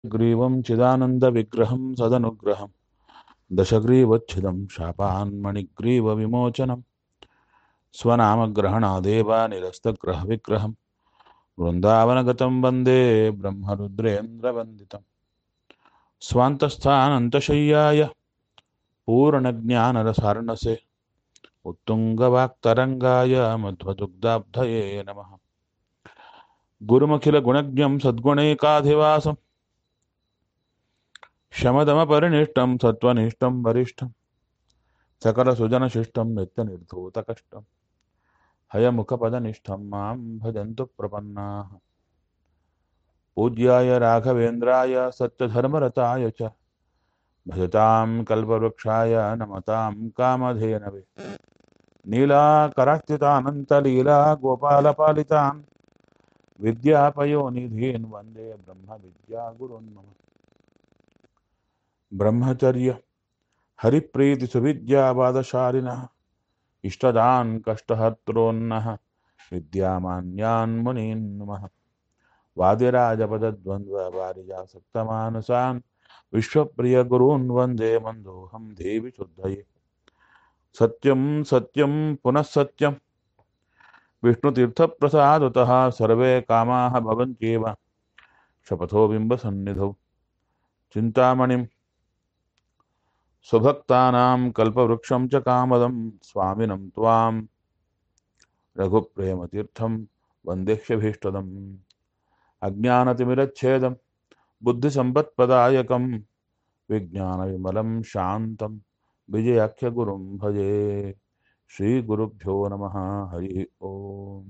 ग्रीवं चिदानन्दविग्रहं सदनुग्रहं दशग्रीवच्छिदं शापान्मणिग्रीवविमोचनं स्वनामग्रहणादेव निरस्तग्रहविग्रहं वृन्दावनगतं वन्दे ब्रह्मरुद्रेन्द्रवन्दितं स्वान्तस्थानन्तशय्याय पूर्णज्ञानरसार्णसे उत्तुङ्गवाक्तरङ्गाय मध्वदुग्धाब्धये नमः गुरुमखिलगुणज्ञं सद्गुणैकाधिवासं शमदमपरिनिष्टं सत्त्वनिष्ठं वरिष्ठं सकलसुजनशिष्टं नित्यनिर्धूतकष्टं हयमुखपदनिष्ठं मां भजन्तु प्रपन्नाः पूज्याय राघवेन्द्राय सत्यधर्मरताय च भजतां कल्पवृक्षाय नमतां कामधेनवे नीलाकरार्चितानन्तलीला गोपालपालितान् विद्यापयोनिधीन् वन्दे ब्रह्मविद्यागुरुन् मम ब्रह्मचर्य हरिप्रीतिसुविद्यावादशालिनः इष्टदान् कष्टहर्त्रोन्नः विद्यामान्यान् मुनीन् नमः वादिराजपदद्वन्द्ववारिजासक्तमानसान् विश्वप्रियगुरून् वन्दे मन्दोऽहं देवि शुद्धये सत्यं सत्यं पुनः सत्यं विष्णुतीर्थप्रसादतः सर्वे कामाः भवन्त्येव शपथो बिम्बसन्निधौ चिन्तामणिं स्वभक्तानां कल्पवृक्षं च कामदं स्वामिनं त्वां रघुप्रेमतीर्थं वन्देह्यभीष्टदम् अज्ञानतिमिरच्छेदं बुद्धिसम्पत्प्रदायकं विज्ञानविमलं शान्तं विजयाख्यगुरुं भजे श्रीगुरुभ्यो नमः हरिः ओम्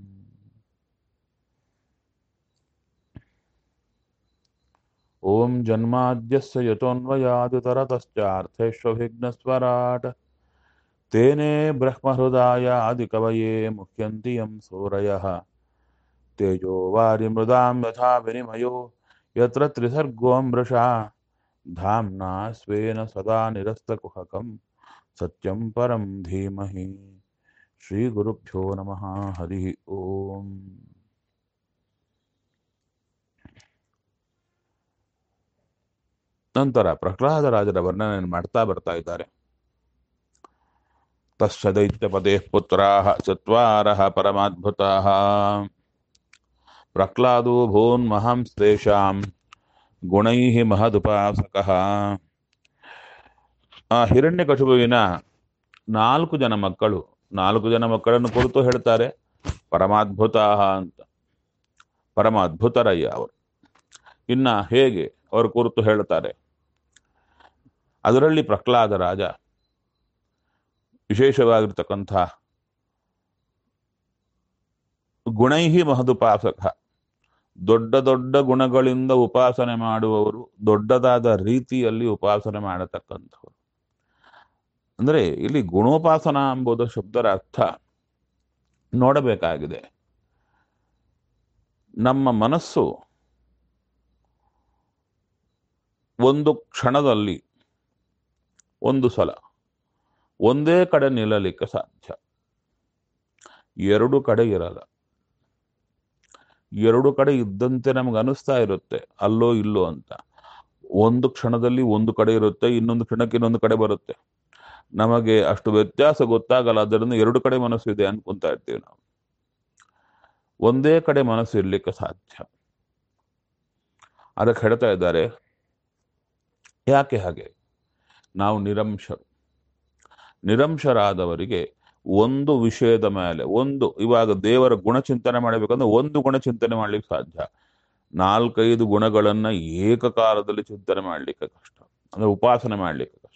ॐ जन्माद्यस्य यतोऽन्वयादितरतश्चार्थेष्वभिघ्नस्वराट् तेने ब्रह्महृदायादिकवये मुह्यन्ति यं सूरयः तेजो वारिमृदां यथा विनिमयो यत्र त्रिसर्गोऽमृषा धाम्ना स्वेन सदा निरस्तकुहकं सत्यं परं धीमहि श्रीगुरुभ्यो नमः हरिः ओम् ನಂತರ ಪ್ರಹ್ಲಾದರಾಜರ ವರ್ಣನೆಯನ್ನು ಮಾಡ್ತಾ ಬರ್ತಾ ಇದ್ದಾರೆ ತಸ್ಯ ದೈತ್ಯಪದೇ ಪುತ್ರಾಃ ಚತ್ವಾರಃ ಪರಮಾದ್ಭುತಾಃ ಪ್ರಹ್ಲಾದೋ ಭೂನ್ ಮಹಾಂಸ್ತೇಷಾಂ ಗುಣೈಃ ಮಹದುಪಾಸಕಃ ಆ ಹಿರಣ್ಯಕಶುಪುವಿನ ನಾಲ್ಕು ಜನ ಮಕ್ಕಳು ನಾಲ್ಕು ಜನ ಮಕ್ಕಳನ್ನು ಕುರಿತು ಹೇಳ್ತಾರೆ ಪರಮಾದ್ಭುತ ಅಂತ ಪರಮಾದ್ಭುತರಯ್ಯ ಅವರು ಇನ್ನ ಹೇಗೆ ಅವರು ಕುರಿತು ಹೇಳ್ತಾರೆ ಅದರಲ್ಲಿ ಪ್ರಹ್ಲಾದ ರಾಜ ವಿಶೇಷವಾಗಿರ್ತಕ್ಕಂಥ ಗುಣೈಹಿ ಮಹದುಪಾಸಕ ದೊಡ್ಡ ದೊಡ್ಡ ಗುಣಗಳಿಂದ ಉಪಾಸನೆ ಮಾಡುವವರು ದೊಡ್ಡದಾದ ರೀತಿಯಲ್ಲಿ ಉಪಾಸನೆ ಮಾಡತಕ್ಕಂಥವರು ಅಂದ್ರೆ ಇಲ್ಲಿ ಗುಣೋಪಾಸನ ಎಂಬುದು ಶಬ್ದರ ಅರ್ಥ ನೋಡಬೇಕಾಗಿದೆ ನಮ್ಮ ಮನಸ್ಸು ಒಂದು ಕ್ಷಣದಲ್ಲಿ ಒಂದು ಸಲ ಒಂದೇ ಕಡೆ ನಿಲ್ಲಲಿಕ್ಕೆ ಸಾಧ್ಯ ಎರಡು ಕಡೆ ಇರಲ್ಲ ಎರಡು ಕಡೆ ಇದ್ದಂತೆ ನಮ್ಗೆ ಅನಿಸ್ತಾ ಇರುತ್ತೆ ಅಲ್ಲೋ ಇಲ್ಲೋ ಅಂತ ಒಂದು ಕ್ಷಣದಲ್ಲಿ ಒಂದು ಕಡೆ ಇರುತ್ತೆ ಇನ್ನೊಂದು ಕ್ಷಣಕ್ಕೆ ಇನ್ನೊಂದು ಕಡೆ ಬರುತ್ತೆ ನಮಗೆ ಅಷ್ಟು ವ್ಯತ್ಯಾಸ ಗೊತ್ತಾಗಲ್ಲ ಅದರಿಂದ ಎರಡು ಕಡೆ ಮನಸ್ಸು ಇದೆ ಅನ್ಕೊಂತಾ ಇರ್ತೀವಿ ನಾವು ಒಂದೇ ಕಡೆ ಮನಸ್ಸು ಇರ್ಲಿಕ್ಕೆ ಸಾಧ್ಯ ಅದಕ್ಕೆ ಹೇಳ್ತಾ ಇದ್ದಾರೆ ಯಾಕೆ ಹಾಗೆ ನಾವು ನಿರಂಶರು ನಿರಂಶರಾದವರಿಗೆ ಒಂದು ವಿಷಯದ ಮೇಲೆ ಒಂದು ಇವಾಗ ದೇವರ ಗುಣಚಿಂತನೆ ಮಾಡಬೇಕಂದ್ರೆ ಒಂದು ಗುಣ ಚಿಂತನೆ ಮಾಡ್ಲಿಕ್ಕೆ ಸಾಧ್ಯ ನಾಲ್ಕೈದು ಗುಣಗಳನ್ನ ಏಕಕಾಲದಲ್ಲಿ ಚಿಂತನೆ ಮಾಡ್ಲಿಕ್ಕೆ ಕಷ್ಟ ಅಂದ್ರೆ ಉಪಾಸನೆ ಮಾಡ್ಲಿಕ್ಕೆ ಕಷ್ಟ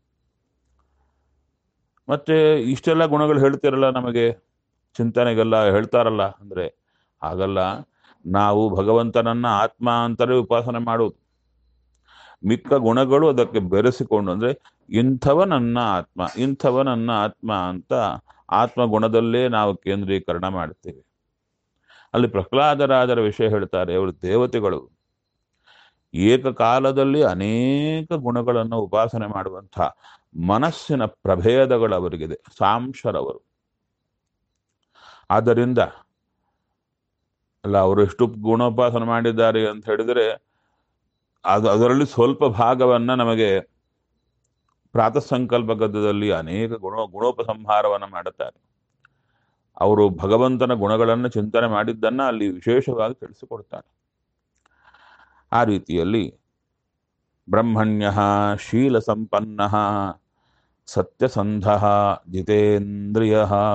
ಮತ್ತೆ ಇಷ್ಟೆಲ್ಲ ಗುಣಗಳು ಹೇಳ್ತಿರಲ್ಲ ನಮಗೆ ಚಿಂತನೆಗೆಲ್ಲ ಹೇಳ್ತಾರಲ್ಲ ಅಂದ್ರೆ ಹಾಗಲ್ಲ ನಾವು ಭಗವಂತನನ್ನ ಆತ್ಮ ಅಂತಲೇ ಉಪಾಸನೆ ಮಾಡುವುದು ಮಿಕ್ಕ ಗುಣಗಳು ಅದಕ್ಕೆ ಬೆರೆಸಿಕೊಂಡು ಅಂದ್ರೆ ಇಂಥವ ನನ್ನ ಆತ್ಮ ಇಂಥವ ನನ್ನ ಆತ್ಮ ಅಂತ ಆತ್ಮ ಗುಣದಲ್ಲೇ ನಾವು ಕೇಂದ್ರೀಕರಣ ಮಾಡ್ತೇವೆ ಅಲ್ಲಿ ಪ್ರಹ್ಲಾದರಾಜರ ವಿಷಯ ಹೇಳ್ತಾರೆ ಅವರು ದೇವತೆಗಳು ಏಕಕಾಲದಲ್ಲಿ ಅನೇಕ ಗುಣಗಳನ್ನು ಉಪಾಸನೆ ಮಾಡುವಂಥ ಮನಸ್ಸಿನ ಪ್ರಭೇದಗಳು ಅವರಿಗಿದೆ ಸಾಂಶರವರು ಆದ್ದರಿಂದ ಅಲ್ಲ ಅವರು ಎಷ್ಟು ಗುಣೋಪಾಸನೆ ಮಾಡಿದ್ದಾರೆ ಅಂತ ಹೇಳಿದ್ರೆ ಅದು ಅದರಲ್ಲಿ ಸ್ವಲ್ಪ ಭಾಗವನ್ನ ನಮಗೆ ಪ್ರಾತಃ ಸಂಕಲ್ಪ ಗದ್ದದಲ್ಲಿ ಅನೇಕ ಗುಣ ಗುಣೋಪಸಂಹಾರವನ್ನು ಮಾಡುತ್ತಾರೆ ಅವರು ಭಗವಂತನ ಗುಣಗಳನ್ನು ಚಿಂತನೆ ಮಾಡಿದ್ದನ್ನ ಅಲ್ಲಿ ವಿಶೇಷವಾಗಿ ತಿಳಿಸಿಕೊಡ್ತಾರೆ ಆ ರೀತಿಯಲ್ಲಿ ಬ್ರಹ್ಮಣ್ಯ ಶೀಲ ಸಂಪನ್ನ ಸತ್ಯಸಂಧ ಜಿತೇಂದ್ರಿಯ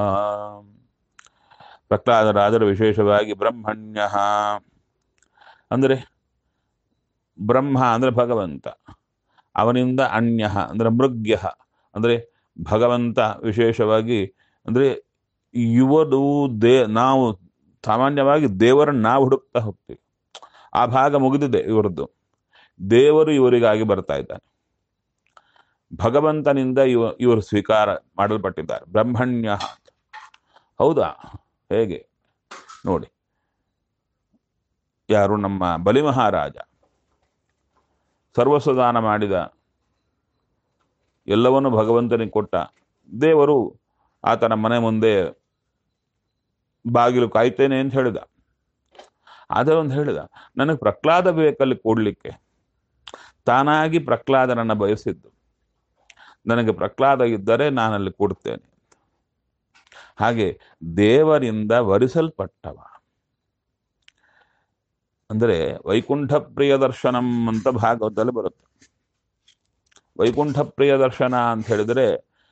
ಪ್ರಹ್ಲಾದರಾಜರು ವಿಶೇಷವಾಗಿ ಬ್ರಹ್ಮಣ್ಯ ಅಂದರೆ ಬ್ರಹ್ಮ ಅಂದರೆ ಭಗವಂತ ಅವನಿಂದ ಅನ್ಯ ಅಂದರೆ ಮೃಗ್ಯ ಅಂದರೆ ಭಗವಂತ ವಿಶೇಷವಾಗಿ ಅಂದರೆ ಇವರು ದೇ ನಾವು ಸಾಮಾನ್ಯವಾಗಿ ದೇವರನ್ನು ನಾವು ಹುಡುಕ್ತಾ ಹೋಗ್ತೀವಿ ಆ ಭಾಗ ಮುಗಿದಿದೆ ಇವರದ್ದು ದೇವರು ಇವರಿಗಾಗಿ ಬರ್ತಾ ಇದ್ದಾನೆ ಭಗವಂತನಿಂದ ಇವ ಇವರು ಸ್ವೀಕಾರ ಮಾಡಲ್ಪಟ್ಟಿದ್ದಾರೆ ಬ್ರಹ್ಮಣ್ಯ ಹೌದಾ ಹೇಗೆ ನೋಡಿ ಯಾರು ನಮ್ಮ ಬಲಿಮಹಾರಾಜ ಸರ್ವಸ್ವದಾನ ಮಾಡಿದ ಎಲ್ಲವನ್ನು ಭಗವಂತನಿಗೆ ಕೊಟ್ಟ ದೇವರು ಆತನ ಮನೆ ಮುಂದೆ ಬಾಗಿಲು ಕಾಯ್ತೇನೆ ಅಂತ ಹೇಳಿದ ಆದರೆ ಒಂದು ಹೇಳಿದ ನನಗೆ ಪ್ರಹ್ಲಾದ ಬೇಕಲ್ಲಿ ಕೊಡ್ಲಿಕ್ಕೆ ತಾನಾಗಿ ಪ್ರಹ್ಲಾದನನ್ನ ಬಯಸಿದ್ದು ನನಗೆ ಪ್ರಹ್ಲಾದ ಇದ್ದರೆ ನಾನಲ್ಲಿ ಕೊಡ್ತೇನೆ ಹಾಗೆ ದೇವರಿಂದ ವರಿಸಲ್ಪಟ್ಟವ ಅಂದರೆ ವೈಕುಂಠ ಪ್ರಿಯ ದರ್ಶನಂ ಅಂತ ಭಾಗವತದಲ್ಲಿ ಬರುತ್ತೆ ವೈಕುಂಠ ಪ್ರಿಯ ದರ್ಶನ ಅಂತ ಹೇಳಿದ್ರೆ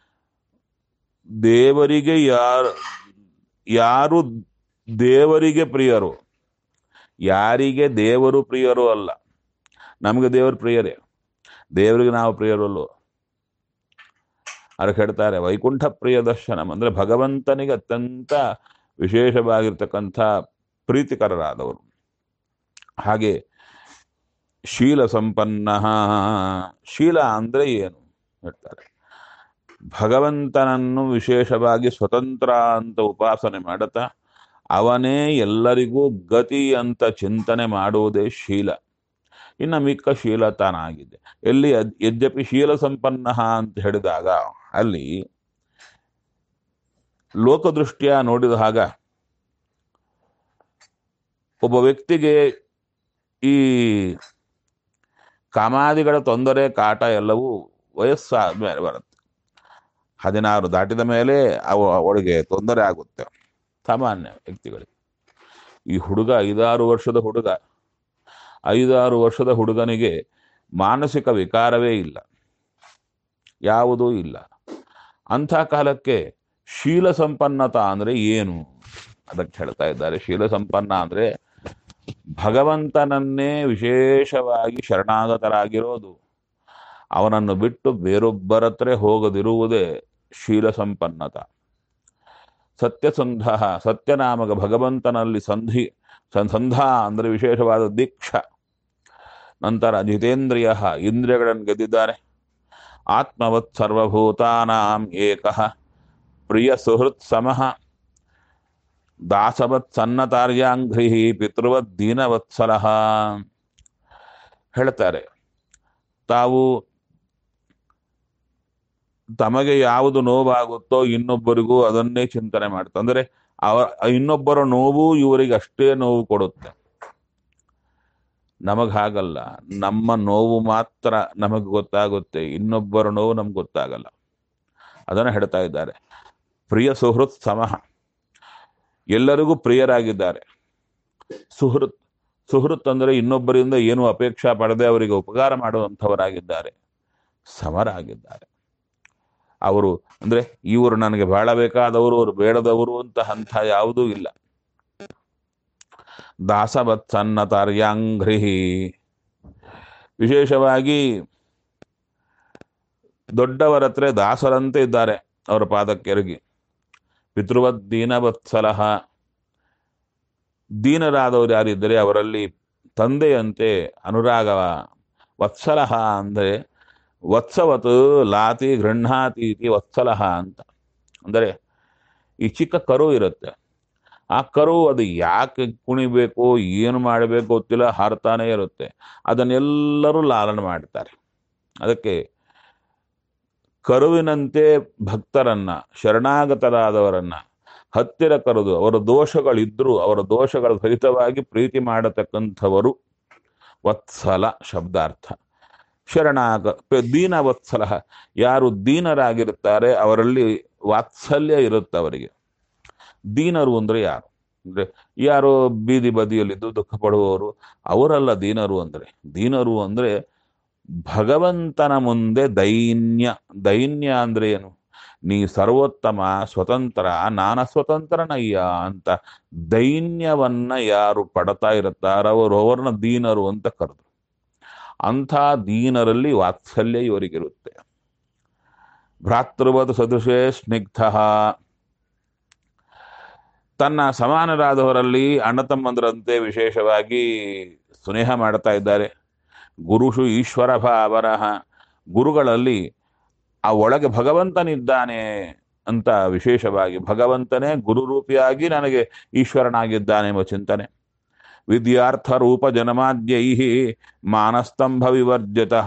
ದೇವರಿಗೆ ಯಾರು ಯಾರು ದೇವರಿಗೆ ಪ್ರಿಯರು ಯಾರಿಗೆ ದೇವರು ಪ್ರಿಯರು ಅಲ್ಲ ನಮಗೆ ದೇವರು ಪ್ರಿಯರೇ ದೇವರಿಗೆ ನಾವು ಪ್ರಿಯರು ಅಲ್ಲೋ ಅದಕ್ಕೆ ಹೇಳ್ತಾರೆ ವೈಕುಂಠ ಪ್ರಿಯ ದರ್ಶನಂ ಅಂದ್ರೆ ಭಗವಂತನಿಗೆ ಅತ್ಯಂತ ವಿಶೇಷವಾಗಿರ್ತಕ್ಕಂಥ ಪ್ರೀತಿಕರರಾದವರು ಹಾಗೆ ಶೀಲ ಸಂಪನ್ನ ಶೀಲ ಅಂದ್ರೆ ಏನು ಹೇಳ್ತಾರೆ ಭಗವಂತನನ್ನು ವಿಶೇಷವಾಗಿ ಸ್ವತಂತ್ರ ಅಂತ ಉಪಾಸನೆ ಮಾಡುತ್ತಾ ಅವನೇ ಎಲ್ಲರಿಗೂ ಗತಿ ಅಂತ ಚಿಂತನೆ ಮಾಡುವುದೇ ಶೀಲ ಇನ್ನು ಮಿಕ್ಕ ಶೀಲ ತಾನಾಗಿದೆ ಎಲ್ಲಿ ಅದ್- ಯದ್ಯಪಿ ಶೀಲ ಸಂಪನ್ನ ಅಂತ ಹೇಳಿದಾಗ ಅಲ್ಲಿ ಲೋಕದೃಷ್ಟಿಯ ನೋಡಿದ ಹಾಗ ಒಬ್ಬ ವ್ಯಕ್ತಿಗೆ ಈ ಕಾಮಾದಿಗಳ ತೊಂದರೆ ಕಾಟ ಎಲ್ಲವೂ ವಯಸ್ಸಾದ ಮೇಲೆ ಬರುತ್ತೆ ಹದಿನಾರು ದಾಟಿದ ಮೇಲೆ ಅವ ಅವಳಿಗೆ ತೊಂದರೆ ಆಗುತ್ತೆ ಸಾಮಾನ್ಯ ವ್ಯಕ್ತಿಗಳಿಗೆ ಈ ಹುಡುಗ ಐದಾರು ವರ್ಷದ ಹುಡುಗ ಐದಾರು ವರ್ಷದ ಹುಡುಗನಿಗೆ ಮಾನಸಿಕ ವಿಕಾರವೇ ಇಲ್ಲ ಯಾವುದೂ ಇಲ್ಲ ಅಂಥ ಕಾಲಕ್ಕೆ ಶೀಲ ಸಂಪನ್ನತ ಅಂದ್ರೆ ಏನು ಅದಕ್ಕೆ ಹೇಳ್ತಾ ಇದ್ದಾರೆ ಶೀಲ ಸಂಪನ್ನ ಅಂದ್ರೆ ಭಗವಂತನನ್ನೇ ವಿಶೇಷವಾಗಿ ಶರಣಾಗತರಾಗಿರೋದು ಅವನನ್ನು ಬಿಟ್ಟು ಬೇರೊಬ್ಬರ ಹತ್ರ ಹೋಗದಿರುವುದೇ ಶೀಲ ಸಂಪನ್ನತ ಸತ್ಯಸಂಧ ಸತ್ಯನಾಮಕ ಭಗವಂತನಲ್ಲಿ ಸಂಧಿ ಸಂ- ಸಂಧ ಅಂದರೆ ವಿಶೇಷವಾದ ದೀಕ್ಷ ನಂತರ ಜಿತೇಂದ್ರಿಯ ಇಂದ್ರಿಯಗಳನ್ನು ಗೆದ್ದಿದ್ದಾರೆ ಆತ್ಮವತ್ ಸರ್ವಭೂತಾನಾಂ ಏಕಃ ಪ್ರಿಯ ಸುಹೃತ್ ಸಮಃ ದಾಸವತ್ ಸನ್ನತಾರ್ಯಾಂಘ್ರಿ ಪಿತೃವತ್ ದೀನವತ್ಸಲಃ ಹೇಳ್ತಾರೆ ತಾವು ತಮಗೆ ಯಾವುದು ನೋವಾಗುತ್ತೋ ಇನ್ನೊಬ್ಬರಿಗೂ ಅದನ್ನೇ ಚಿಂತನೆ ಮಾಡ್ತಾರೆ ಅಂದರೆ ಅವ ಇನ್ನೊಬ್ಬರ ನೋವು ಇವರಿಗೆ ಅಷ್ಟೇ ನೋವು ಕೊಡುತ್ತೆ ನಮಗ್ ಹಾಗಲ್ಲ ನಮ್ಮ ನೋವು ಮಾತ್ರ ನಮಗೆ ಗೊತ್ತಾಗುತ್ತೆ ಇನ್ನೊಬ್ಬರ ನೋವು ನಮ್ಗೆ ಗೊತ್ತಾಗಲ್ಲ ಅದನ್ನು ಹೇಳ್ತಾ ಇದ್ದಾರೆ ಪ್ರಿಯ ಸುಹೃತ್ ಸಮಃ ಎಲ್ಲರಿಗೂ ಪ್ರಿಯರಾಗಿದ್ದಾರೆ ಸುಹೃತ್ ಸುಹೃತ್ ಅಂದರೆ ಇನ್ನೊಬ್ಬರಿಂದ ಏನು ಅಪೇಕ್ಷಾ ಪಡದೆ ಅವರಿಗೆ ಉಪಕಾರ ಮಾಡುವಂಥವರಾಗಿದ್ದಾರೆ ಸಮರಾಗಿದ್ದಾರೆ ಅವರು ಅಂದ್ರೆ ಇವರು ನನಗೆ ಬಹಳ ಬೇಕಾದವರು ಅವರು ಬೇಡದವರು ಅಂತ ಹಂತ ಯಾವುದೂ ಇಲ್ಲ ದಾಸವತ್ಸನ್ನತಾರ್ಯಾಂಘ್ರಿ ವಿಶೇಷವಾಗಿ ದೊಡ್ಡವರ ಹತ್ರ ದಾಸರಂತೆ ಇದ್ದಾರೆ ಅವರ ಪಾದಕ್ಕೆರಗಿ ಪಿತೃವತ್ ದೀನವತ್ಸಲಹ ದೀನರಾದವರು ಯಾರಿದ್ದರೆ ಅವರಲ್ಲಿ ತಂದೆಯಂತೆ ಅನುರಾಗವ ವತ್ಸಲಹ ಅಂದರೆ ವತ್ಸವತ್ ಲಾತಿ ಗೃಹಾತಿ ಇತಿ ವತ್ಸಲಹ ಅಂತ ಅಂದರೆ ಈ ಚಿಕ್ಕ ಕರು ಇರುತ್ತೆ ಆ ಕರು ಅದು ಯಾಕೆ ಕುಣಿಬೇಕು ಏನು ಮಾಡಬೇಕು ಗೊತ್ತಿಲ್ಲ ಹಾರ್ತಾನೆ ಇರುತ್ತೆ ಅದನ್ನೆಲ್ಲರೂ ಲಾಲನೆ ಮಾಡ್ತಾರೆ ಅದಕ್ಕೆ ಕರುವಿನಂತೆ ಭಕ್ತರನ್ನ ಶರಣಾಗತರಾದವರನ್ನ ಹತ್ತಿರ ಕರೆದು ಅವರ ದೋಷಗಳಿದ್ರೂ ಅವರ ದೋಷಗಳ ಸಹಿತವಾಗಿ ಪ್ರೀತಿ ಮಾಡತಕ್ಕಂಥವರು ವತ್ಸಲ ಶಬ್ದಾರ್ಥ ಶರಣಾಗ ದೀನ ವತ್ಸಲ ಯಾರು ದೀನರಾಗಿರುತ್ತಾರೆ ಅವರಲ್ಲಿ ವಾತ್ಸಲ್ಯ ಇರುತ್ತೆ ಅವರಿಗೆ ದೀನರು ಅಂದ್ರೆ ಯಾರು ಅಂದ್ರೆ ಯಾರೋ ಬೀದಿ ಬದಿಯಲ್ಲಿದ್ದು ದುಃಖ ಪಡುವವರು ಅವರಲ್ಲ ದೀನರು ಅಂದ್ರೆ ದೀನರು ಅಂದ್ರೆ ಭಗವಂತನ ಮುಂದೆ ದೈನ್ಯ ದೈನ್ಯ ಅಂದ್ರೆ ಏನು ನೀ ಸರ್ವೋತ್ತಮ ಸ್ವತಂತ್ರ ನಾನ ಸ್ವತಂತ್ರನಯ್ಯ ಅಂತ ದೈನ್ಯವನ್ನ ಯಾರು ಪಡ್ತಾ ಇರುತ್ತಾರ ಅವರು ಅವರನ್ನ ದೀನರು ಅಂತ ಕರೆದ್ರು ಅಂಥ ದೀನರಲ್ಲಿ ವಾತ್ಸಲ್ಯ ಇವರಿಗಿರುತ್ತೆ ಭ್ರಾತೃವತ್ ಸದೃಶೇ ಸ್ನಿಗ್ಧ ತನ್ನ ಸಮಾನರಾದವರಲ್ಲಿ ಅಣ್ಣ ತಮ್ಮಂದರಂತೆ ವಿಶೇಷವಾಗಿ ಸ್ನೇಹ ಮಾಡ್ತಾ ಇದ್ದಾರೆ ಗುರುಷು ಈಶ್ವರ ಭಾವರಹ ಗುರುಗಳಲ್ಲಿ ಆ ಒಳಗೆ ಭಗವಂತನಿದ್ದಾನೆ ಅಂತ ವಿಶೇಷವಾಗಿ ಭಗವಂತನೇ ಗುರುರೂಪಿಯಾಗಿ ನನಗೆ ಈಶ್ವರನಾಗಿದ್ದಾನೆ ಎಂಬ ಚಿಂತನೆ ವಿದ್ಯಾರ್ಥ ರೂಪ ಜನಮಾದ್ಯೈ ಮಾನಸ್ತಂಭ ವಿವರ್ಜಿತ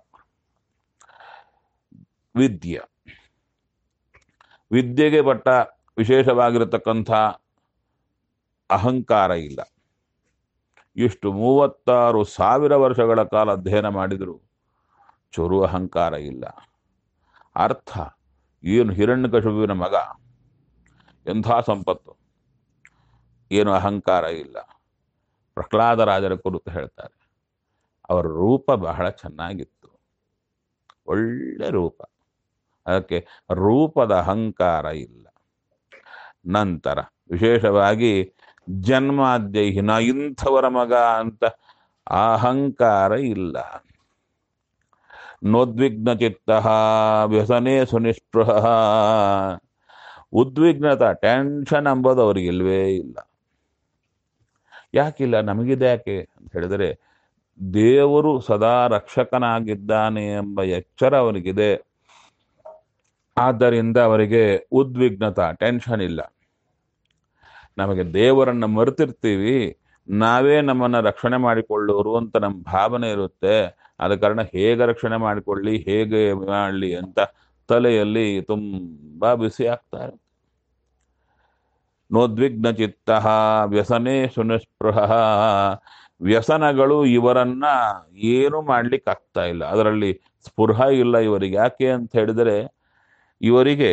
ವಿದ್ಯೆ ವಿದ್ಯೆಗೆ ಪಟ್ಟ ವಿಶೇಷವಾಗಿರತಕ್ಕಂಥ ಅಹಂಕಾರ ಇಲ್ಲ ಇಷ್ಟು ಮೂವತ್ತಾರು ಸಾವಿರ ವರ್ಷಗಳ ಕಾಲ ಅಧ್ಯಯನ ಮಾಡಿದರೂ ಚೂರು ಅಹಂಕಾರ ಇಲ್ಲ ಅರ್ಥ ಏನು ಹಿರಣ್ಯಕಶುವಿನ ಮಗ ಎಂಥ ಸಂಪತ್ತು ಏನು ಅಹಂಕಾರ ಇಲ್ಲ ಪ್ರಹ್ಲಾದರಾಜರ ಕುರಿತು ಹೇಳ್ತಾರೆ ಅವರ ರೂಪ ಬಹಳ ಚೆನ್ನಾಗಿತ್ತು ಒಳ್ಳೆ ರೂಪ ಅದಕ್ಕೆ ರೂಪದ ಅಹಂಕಾರ ಇಲ್ಲ ನಂತರ ವಿಶೇಷವಾಗಿ ಜನ್ಮಾದ್ಯೈಹಿನ ಇಂಥವರ ಮಗ ಅಂತ ಅಹಂಕಾರ ಇಲ್ಲ ನೋದ್ವಿಗ್ನ ಚಿತ್ತ ವ್ಯಸನೇ ಸುನಿಸ್ಪೃಹ ಉದ್ವಿಗ್ನತ ಟೆನ್ಷನ್ ಎಂಬುದು ಅವ್ರಿಗೆ ಇಲ್ವೇ ಇಲ್ಲ ಯಾಕಿಲ್ಲ ನಮಗಿದೆ ಯಾಕೆ ಅಂತ ಹೇಳಿದರೆ ದೇವರು ಸದಾ ರಕ್ಷಕನಾಗಿದ್ದಾನೆ ಎಂಬ ಎಚ್ಚರ ಅವನಿಗಿದೆ ಆದ್ದರಿಂದ ಅವರಿಗೆ ಉದ್ವಿಗ್ನತ ಟೆನ್ಷನ್ ಇಲ್ಲ ನಮಗೆ ದೇವರನ್ನ ಮರೆತಿರ್ತೀವಿ ನಾವೇ ನಮ್ಮನ್ನ ರಕ್ಷಣೆ ಮಾಡಿಕೊಳ್ಳೋರು ಅಂತ ನಮ್ಮ ಭಾವನೆ ಇರುತ್ತೆ ಆದ ಕಾರಣ ಹೇಗೆ ರಕ್ಷಣೆ ಮಾಡಿಕೊಳ್ಳಿ ಹೇಗೆ ಮಾಡಲಿ ಅಂತ ತಲೆಯಲ್ಲಿ ತುಂಬಾ ಬಿಸಿ ಆಗ್ತಾ ಇರುತ್ತೆ ನೋದ್ವಿಗ್ನ ಚಿತ್ತ ವ್ಯಸನೇ ಸುನಿಸ್ಪೃಹ ವ್ಯಸನಗಳು ಇವರನ್ನ ಏನು ಮಾಡ್ಲಿಕ್ಕೆ ಆಗ್ತಾ ಇಲ್ಲ ಅದರಲ್ಲಿ ಸ್ಪೃಹ ಇಲ್ಲ ಇವರಿಗೆ ಯಾಕೆ ಅಂತ ಹೇಳಿದರೆ ಇವರಿಗೆ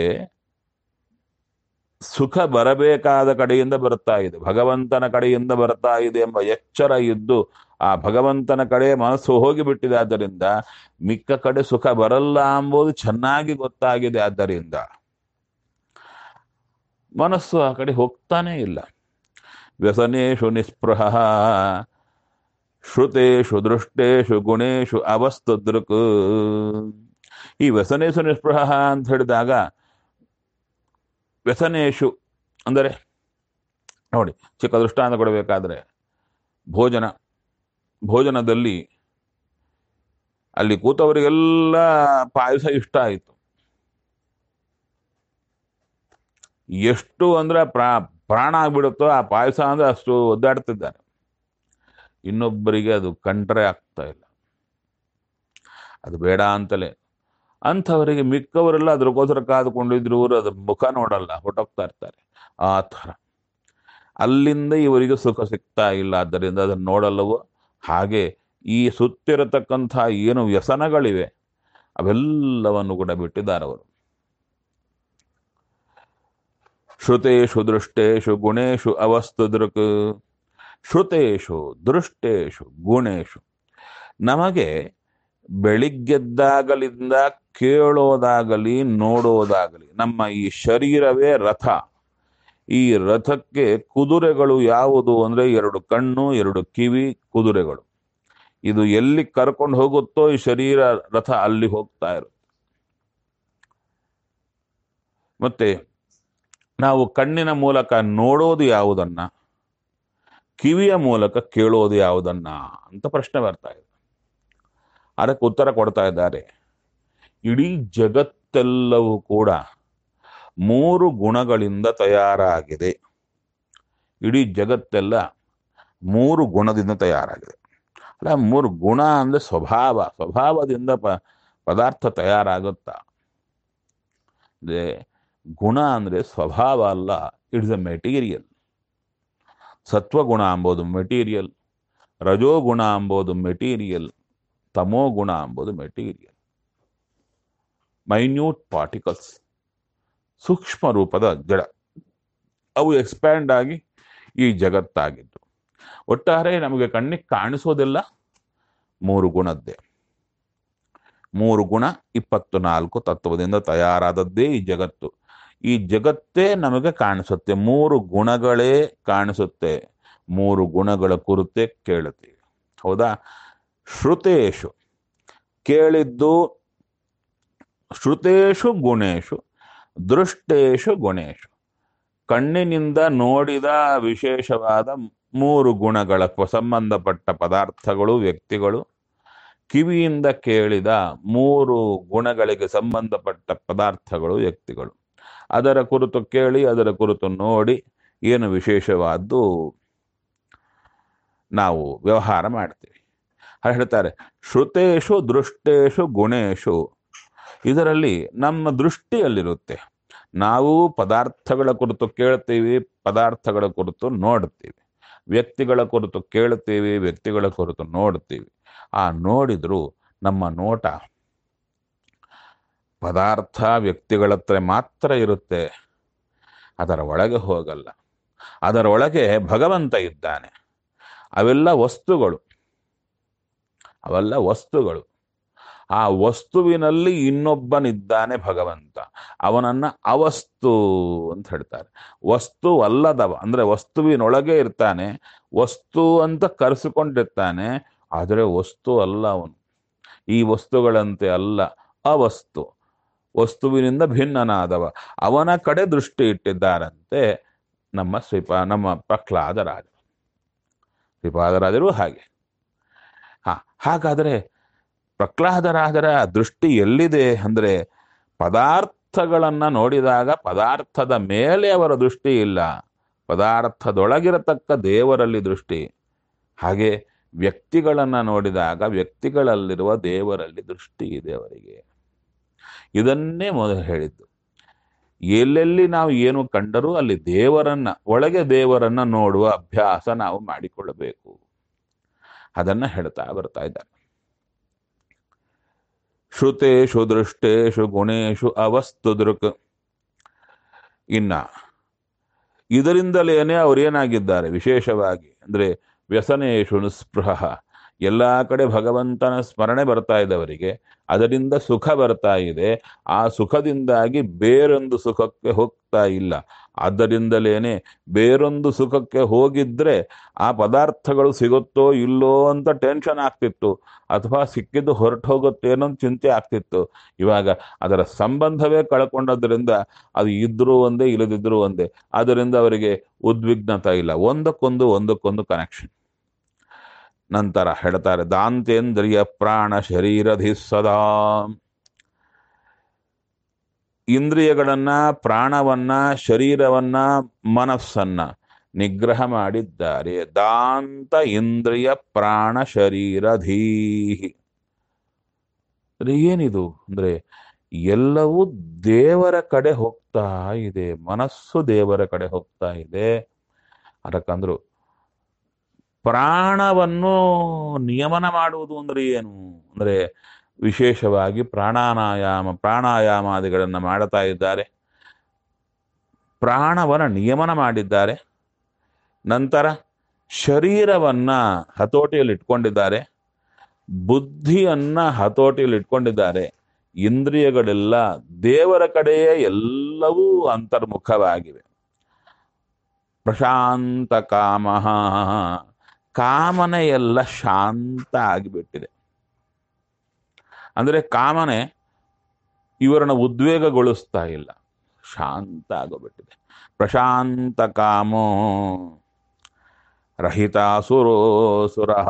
ಸುಖ ಬರಬೇಕಾದ ಕಡೆಯಿಂದ ಬರ್ತಾ ಇದೆ ಭಗವಂತನ ಕಡೆಯಿಂದ ಬರ್ತಾ ಇದೆ ಎಂಬ ಎಚ್ಚರ ಇದ್ದು ಆ ಭಗವಂತನ ಕಡೆ ಮನಸ್ಸು ಹೋಗಿಬಿಟ್ಟಿದೆ ಆದ್ದರಿಂದ ಮಿಕ್ಕ ಕಡೆ ಸುಖ ಬರಲ್ಲ ಎಂಬುದು ಚೆನ್ನಾಗಿ ಗೊತ್ತಾಗಿದೆ ಆದ್ದರಿಂದ ಮನಸ್ಸು ಆ ಕಡೆ ಹೋಗ್ತಾನೇ ಇಲ್ಲ ವ್ಯಸನೇಶು ನಿಸ್ಪೃಹ ಶ್ರುತೇಶು ದೃಷ್ಟೇಶು ಗುಣೇಶು ಅವಸ್ತು ದೃಕ್ ಈ ವ್ಯಸನೇಶು ನಿಸ್ಪೃಹ ಅಂತ ಹೇಳಿದಾಗ ವ್ಯಸನೇಶು ಅಂದರೆ ನೋಡಿ ಚಿಕ್ಕ ದೃಷ್ಟಾಂತ ಕೊಡಬೇಕಾದ್ರೆ ಭೋಜನ ಭೋಜನದಲ್ಲಿ ಅಲ್ಲಿ ಕೂತವರಿಗೆಲ್ಲ ಪಾಯಸ ಇಷ್ಟ ಆಯಿತು ಎಷ್ಟು ಅಂದ್ರೆ ಪ್ರಾ ಪ್ರಾಣ ಆಗ್ಬಿಡುತ್ತೋ ಆ ಪಾಯಸ ಅಂದ್ರೆ ಅಷ್ಟು ಒದ್ದಾಡ್ತಿದ್ದಾರೆ ಇನ್ನೊಬ್ಬರಿಗೆ ಅದು ಕಂಟ್ರೆ ಆಗ್ತಾ ಇಲ್ಲ ಅದು ಬೇಡ ಅಂತಲೇ ಅಂಥವರಿಗೆ ಮಿಕ್ಕವರೆಲ್ಲ ಅದ್ರಗೋಸ್ಕರ ಕಾದುಕೊಂಡಿದ್ರು ಇವರು ಅದ್ರ ಮುಖ ನೋಡಲ್ಲ ಹೊಟ್ಟೋಗ್ತಾ ಇರ್ತಾರೆ ಆ ಥರ ಅಲ್ಲಿಂದ ಇವರಿಗೆ ಸುಖ ಸಿಗ್ತಾ ಇಲ್ಲ ಆದ್ದರಿಂದ ಅದನ್ನು ನೋಡಲ್ಲವೋ ಹಾಗೆ ಈ ಸುತ್ತಿರತಕ್ಕಂಥ ಏನು ವ್ಯಸನಗಳಿವೆ ಅವೆಲ್ಲವನ್ನು ಕೂಡ ಬಿಟ್ಟಿದ್ದಾರೆ ಅವರು ಶ್ರುತೇಶು ದೃಷ್ಟೇಶು ಗುಣೇಶು ಅವಸ್ತು ದೃಕ್ ಶ್ರುತೇಶು ದೃಷ್ಟೇಶು ಗುಣೇಶು ನಮಗೆ ಬೆಳಿಗ್ಗೆದ್ದಾಗಲಿಂದ ಕೇಳೋದಾಗಲಿ ನೋಡೋದಾಗಲಿ ನಮ್ಮ ಈ ಶರೀರವೇ ರಥ ಈ ರಥಕ್ಕೆ ಕುದುರೆಗಳು ಯಾವುದು ಅಂದ್ರೆ ಎರಡು ಕಣ್ಣು ಎರಡು ಕಿವಿ ಕುದುರೆಗಳು ಇದು ಎಲ್ಲಿ ಕರ್ಕೊಂಡು ಹೋಗುತ್ತೋ ಈ ಶರೀರ ರಥ ಅಲ್ಲಿ ಹೋಗ್ತಾ ಇರುತ್ತೆ ಮತ್ತೆ ನಾವು ಕಣ್ಣಿನ ಮೂಲಕ ನೋಡೋದು ಯಾವುದನ್ನ ಕಿವಿಯ ಮೂಲಕ ಕೇಳೋದು ಯಾವುದನ್ನ ಅಂತ ಪ್ರಶ್ನೆ ಬರ್ತಾ ಇದೆ ಅದಕ್ಕೆ ಉತ್ತರ ಕೊಡ್ತಾ ಇದ್ದಾರೆ ಇಡೀ ಜಗತ್ತೆಲ್ಲವೂ ಕೂಡ ಮೂರು ಗುಣಗಳಿಂದ ತಯಾರಾಗಿದೆ ಇಡೀ ಜಗತ್ತೆಲ್ಲ ಮೂರು ಗುಣದಿಂದ ತಯಾರಾಗಿದೆ ಅಲ್ಲ ಮೂರು ಗುಣ ಅಂದ್ರೆ ಸ್ವಭಾವ ಸ್ವಭಾವದಿಂದ ಪ ಪದಾರ್ಥ ತಯಾರಾಗುತ್ತಾ ಅಂದ್ರೆ ಗುಣ ಅಂದ್ರೆ ಸ್ವಭಾವ ಅಲ್ಲ ಇಟ್ಸ್ ಅ ಮೆಟೀರಿಯಲ್ ಸತ್ವಗುಣ ಅಂಬೋದು ಮೆಟೀರಿಯಲ್ ರಜೋಗುಣ ಅಂಬೋದು ಮೆಟೀರಿಯಲ್ ತಮೋಗುಣ ಅಂಬೋದು ಮೆಟೀರಿಯಲ್ ಮೈನ್ಯೂಟ್ ಪಾರ್ಟಿಕಲ್ಸ್ ಸೂಕ್ಷ್ಮ ರೂಪದ ಜಡ ಅವು ಎಕ್ಸ್ಪ್ಯಾಂಡ್ ಆಗಿ ಈ ಜಗತ್ತಾಗಿದ್ದು ಒಟ್ಟಾರೆ ನಮಗೆ ಕಣ್ಣಿಗೆ ಕಾಣಿಸೋದೆಲ್ಲ ಮೂರು ಗುಣದ್ದೇ ಮೂರು ಗುಣ ಇಪ್ಪತ್ತು ನಾಲ್ಕು ತತ್ವದಿಂದ ತಯಾರಾದದ್ದೇ ಈ ಜಗತ್ತು ಈ ಜಗತ್ತೇ ನಮಗೆ ಕಾಣಿಸುತ್ತೆ ಮೂರು ಗುಣಗಳೇ ಕಾಣಿಸುತ್ತೆ ಮೂರು ಗುಣಗಳ ಕುರಿತೇ ಕೇಳುತ್ತೀವಿ ಹೌದಾ ಶ್ರುತೇಶು ಕೇಳಿದ್ದು ಶ್ರುತೇಶು ಗುಣೇಶು ದೃಷ್ಟೇಶು ಗುಣೇಶು ಕಣ್ಣಿನಿಂದ ನೋಡಿದ ವಿಶೇಷವಾದ ಮೂರು ಗುಣಗಳ ಪ- ಸಂಬಂಧಪಟ್ಟ ಪದಾರ್ಥಗಳು ವ್ಯಕ್ತಿಗಳು ಕಿವಿಯಿಂದ ಕೇಳಿದ ಮೂರು ಗುಣಗಳಿಗೆ ಸಂಬಂಧಪಟ್ಟ ಪದಾರ್ಥಗಳು ವ್ಯಕ್ತಿಗಳು ಅದರ ಕುರಿತು ಕೇಳಿ ಅದರ ಕುರಿತು ನೋಡಿ ಏನು ವಿಶೇಷವಾದ್ದು ನಾವು ವ್ಯವಹಾರ ಮಾಡ್ತೀವಿ ಹಾಗೆ ಹೇಳ್ತಾರೆ ಶ್ರುತೇಶು ದೃಷ್ಟೇಶು ಗುಣೇಶು ಇದರಲ್ಲಿ ನಮ್ಮ ದೃಷ್ಟಿಯಲ್ಲಿರುತ್ತೆ ನಾವು ಪದಾರ್ಥಗಳ ಕುರಿತು ಕೇಳ್ತೀವಿ ಪದಾರ್ಥಗಳ ಕುರಿತು ನೋಡ್ತೀವಿ ವ್ಯಕ್ತಿಗಳ ಕುರಿತು ಕೇಳ್ತೀವಿ ವ್ಯಕ್ತಿಗಳ ಕುರಿತು ನೋಡ್ತೀವಿ ಆ ನೋಡಿದ್ರು ನಮ್ಮ ನೋಟ ಪದಾರ್ಥ ವ್ಯಕ್ತಿಗಳ ಹತ್ರ ಮಾತ್ರ ಇರುತ್ತೆ ಅದರ ಒಳಗೆ ಹೋಗಲ್ಲ ಅದರ ಒಳಗೆ ಭಗವಂತ ಇದ್ದಾನೆ ಅವೆಲ್ಲ ವಸ್ತುಗಳು ಅವೆಲ್ಲ ವಸ್ತುಗಳು ಆ ವಸ್ತುವಿನಲ್ಲಿ ಇನ್ನೊಬ್ಬನಿದ್ದಾನೆ ಭಗವಂತ ಅವನನ್ನ ಅವಸ್ತು ಅಂತ ಹೇಳ್ತಾರೆ ವಸ್ತು ಅಲ್ಲದವ ಅಂದ್ರೆ ವಸ್ತುವಿನೊಳಗೆ ಇರ್ತಾನೆ ವಸ್ತು ಅಂತ ಕರೆಸಿಕೊಂಡಿರ್ತಾನೆ ಆದರೆ ವಸ್ತು ಅಲ್ಲ ಅವನು ಈ ವಸ್ತುಗಳಂತೆ ಅಲ್ಲ ಅವಸ್ತು ವಸ್ತುವಿನಿಂದ ಭಿನ್ನನಾದವ ಅವನ ಕಡೆ ದೃಷ್ಟಿ ಇಟ್ಟಿದ್ದಾರಂತೆ ನಮ್ಮ ಶ್ರೀಪ ನಮ್ಮ ಪ್ರಹ್ಲಾದರಾಜ ಶ್ರೀಪಾದರಾಜರು ಹಾಗೆ ಹಾ ಹಾಗಾದರೆ ಪ್ರಹ್ಲಾದರಾಜರ ದೃಷ್ಟಿ ಎಲ್ಲಿದೆ ಅಂದ್ರೆ ಪದಾರ್ಥಗಳನ್ನ ನೋಡಿದಾಗ ಪದಾರ್ಥದ ಮೇಲೆ ಅವರ ದೃಷ್ಟಿ ಇಲ್ಲ ಪದಾರ್ಥದೊಳಗಿರತಕ್ಕ ದೇವರಲ್ಲಿ ದೃಷ್ಟಿ ಹಾಗೆ ವ್ಯಕ್ತಿಗಳನ್ನ ನೋಡಿದಾಗ ವ್ಯಕ್ತಿಗಳಲ್ಲಿರುವ ದೇವರಲ್ಲಿ ದೃಷ್ಟಿ ಇದೆ ಅವರಿಗೆ ಇದನ್ನೇ ಮೊದಲು ಹೇಳಿದ್ದು ಎಲ್ಲೆಲ್ಲಿ ನಾವು ಏನು ಕಂಡರೂ ಅಲ್ಲಿ ದೇವರನ್ನ ಒಳಗೆ ದೇವರನ್ನ ನೋಡುವ ಅಭ್ಯಾಸ ನಾವು ಮಾಡಿಕೊಳ್ಳಬೇಕು ಅದನ್ನ ಹೇಳ್ತಾ ಬರ್ತಾ ಇದ್ದಾರೆ ಶ್ರುತೇಶು ದೃಷ್ಟೇಶು ಗುಣೇಶು ಅವಸ್ತು ದೃಕ್ ಇನ್ನ ಇದರಿಂದಲೇನೆ ಅವರೇನಾಗಿದ್ದಾರೆ ವಿಶೇಷವಾಗಿ ಅಂದ್ರೆ ವ್ಯಸನೇಶು ನಿಸ್ಪೃಹ ಎಲ್ಲಾ ಕಡೆ ಭಗವಂತನ ಸ್ಮರಣೆ ಬರ್ತಾ ಇದೆ ಅವರಿಗೆ ಅದರಿಂದ ಸುಖ ಬರ್ತಾ ಇದೆ ಆ ಸುಖದಿಂದಾಗಿ ಬೇರೊಂದು ಸುಖಕ್ಕೆ ಹೋಗ್ತಾ ಇಲ್ಲ ಆದ್ದರಿಂದಲೇನೆ ಬೇರೊಂದು ಸುಖಕ್ಕೆ ಹೋಗಿದ್ರೆ ಆ ಪದಾರ್ಥಗಳು ಸಿಗುತ್ತೋ ಇಲ್ಲೋ ಅಂತ ಟೆನ್ಷನ್ ಆಗ್ತಿತ್ತು ಅಥವಾ ಸಿಕ್ಕಿದ್ದು ಹೊರಟು ಹೋಗುತ್ತೇನೋ ಅಂತ ಚಿಂತೆ ಆಗ್ತಿತ್ತು ಇವಾಗ ಅದರ ಸಂಬಂಧವೇ ಕಳ್ಕೊಂಡದ್ರಿಂದ ಅದು ಇದ್ರೂ ಒಂದೇ ಇಲ್ಲದಿದ್ರೂ ಒಂದೇ ಆದ್ದರಿಂದ ಅವರಿಗೆ ಉದ್ವಿಗ್ನತೆ ಇಲ್ಲ ಒಂದಕ್ಕೊಂದು ಒಂದಕ್ಕೊಂದು ಕನೆಕ್ಷನ್ ನಂತರ ಹೇಳ್ತಾರೆ ದಾಂತೇಂದ್ರಿಯ ಪ್ರಾಣ ಶರೀರಧಿ ಸದಾ ಇಂದ್ರಿಯಗಳನ್ನ ಪ್ರಾಣವನ್ನ ಶರೀರವನ್ನ ಮನಸ್ಸನ್ನ ನಿಗ್ರಹ ಮಾಡಿದ್ದಾರೆ ದಾಂತ ಇಂದ್ರಿಯ ಪ್ರಾಣ ಶರೀರಧೀಹಿ ಅಂದ್ರೆ ಏನಿದು ಅಂದ್ರೆ ಎಲ್ಲವೂ ದೇವರ ಕಡೆ ಹೋಗ್ತಾ ಇದೆ ಮನಸ್ಸು ದೇವರ ಕಡೆ ಹೋಗ್ತಾ ಇದೆ ಅದಕ್ಕಂದ್ರು ಪ್ರಾಣವನ್ನು ನಿಯಮನ ಮಾಡುವುದು ಅಂದ್ರೆ ಏನು ಅಂದ್ರೆ ವಿಶೇಷವಾಗಿ ಪ್ರಾಣಾನಾಯಾಮ ಪ್ರಾಣಾಯಾಮಾದಿಗಳನ್ನು ಮಾಡ್ತಾ ಇದ್ದಾರೆ ಪ್ರಾಣವನ್ನ ನಿಯಮನ ಮಾಡಿದ್ದಾರೆ ನಂತರ ಶರೀರವನ್ನ ಹತೋಟಿಯಲ್ಲಿ ಇಟ್ಕೊಂಡಿದ್ದಾರೆ ಬುದ್ಧಿಯನ್ನ ಹತೋಟಿಯಲ್ಲಿ ಇಟ್ಕೊಂಡಿದ್ದಾರೆ ಇಂದ್ರಿಯಗಳೆಲ್ಲ ದೇವರ ಕಡೆಯೇ ಎಲ್ಲವೂ ಅಂತರ್ಮುಖವಾಗಿವೆ ಪ್ರಶಾಂತ ಕಾಮ ಕಾಮನೆ ಎಲ್ಲ ಶಾಂತ ಆಗಿಬಿಟ್ಟಿದೆ ಅಂದ್ರೆ ಕಾಮನೆ ಇವರನ್ನ ಉದ್ವೇಗಗೊಳಿಸ್ತಾ ಇಲ್ಲ ಶಾಂತ ಆಗೋಗ್ಬಿಟ್ಟಿದೆ ಪ್ರಶಾಂತ ಕಾಮೋ ರಹಿತಾಸುರೋ ಸುರಃ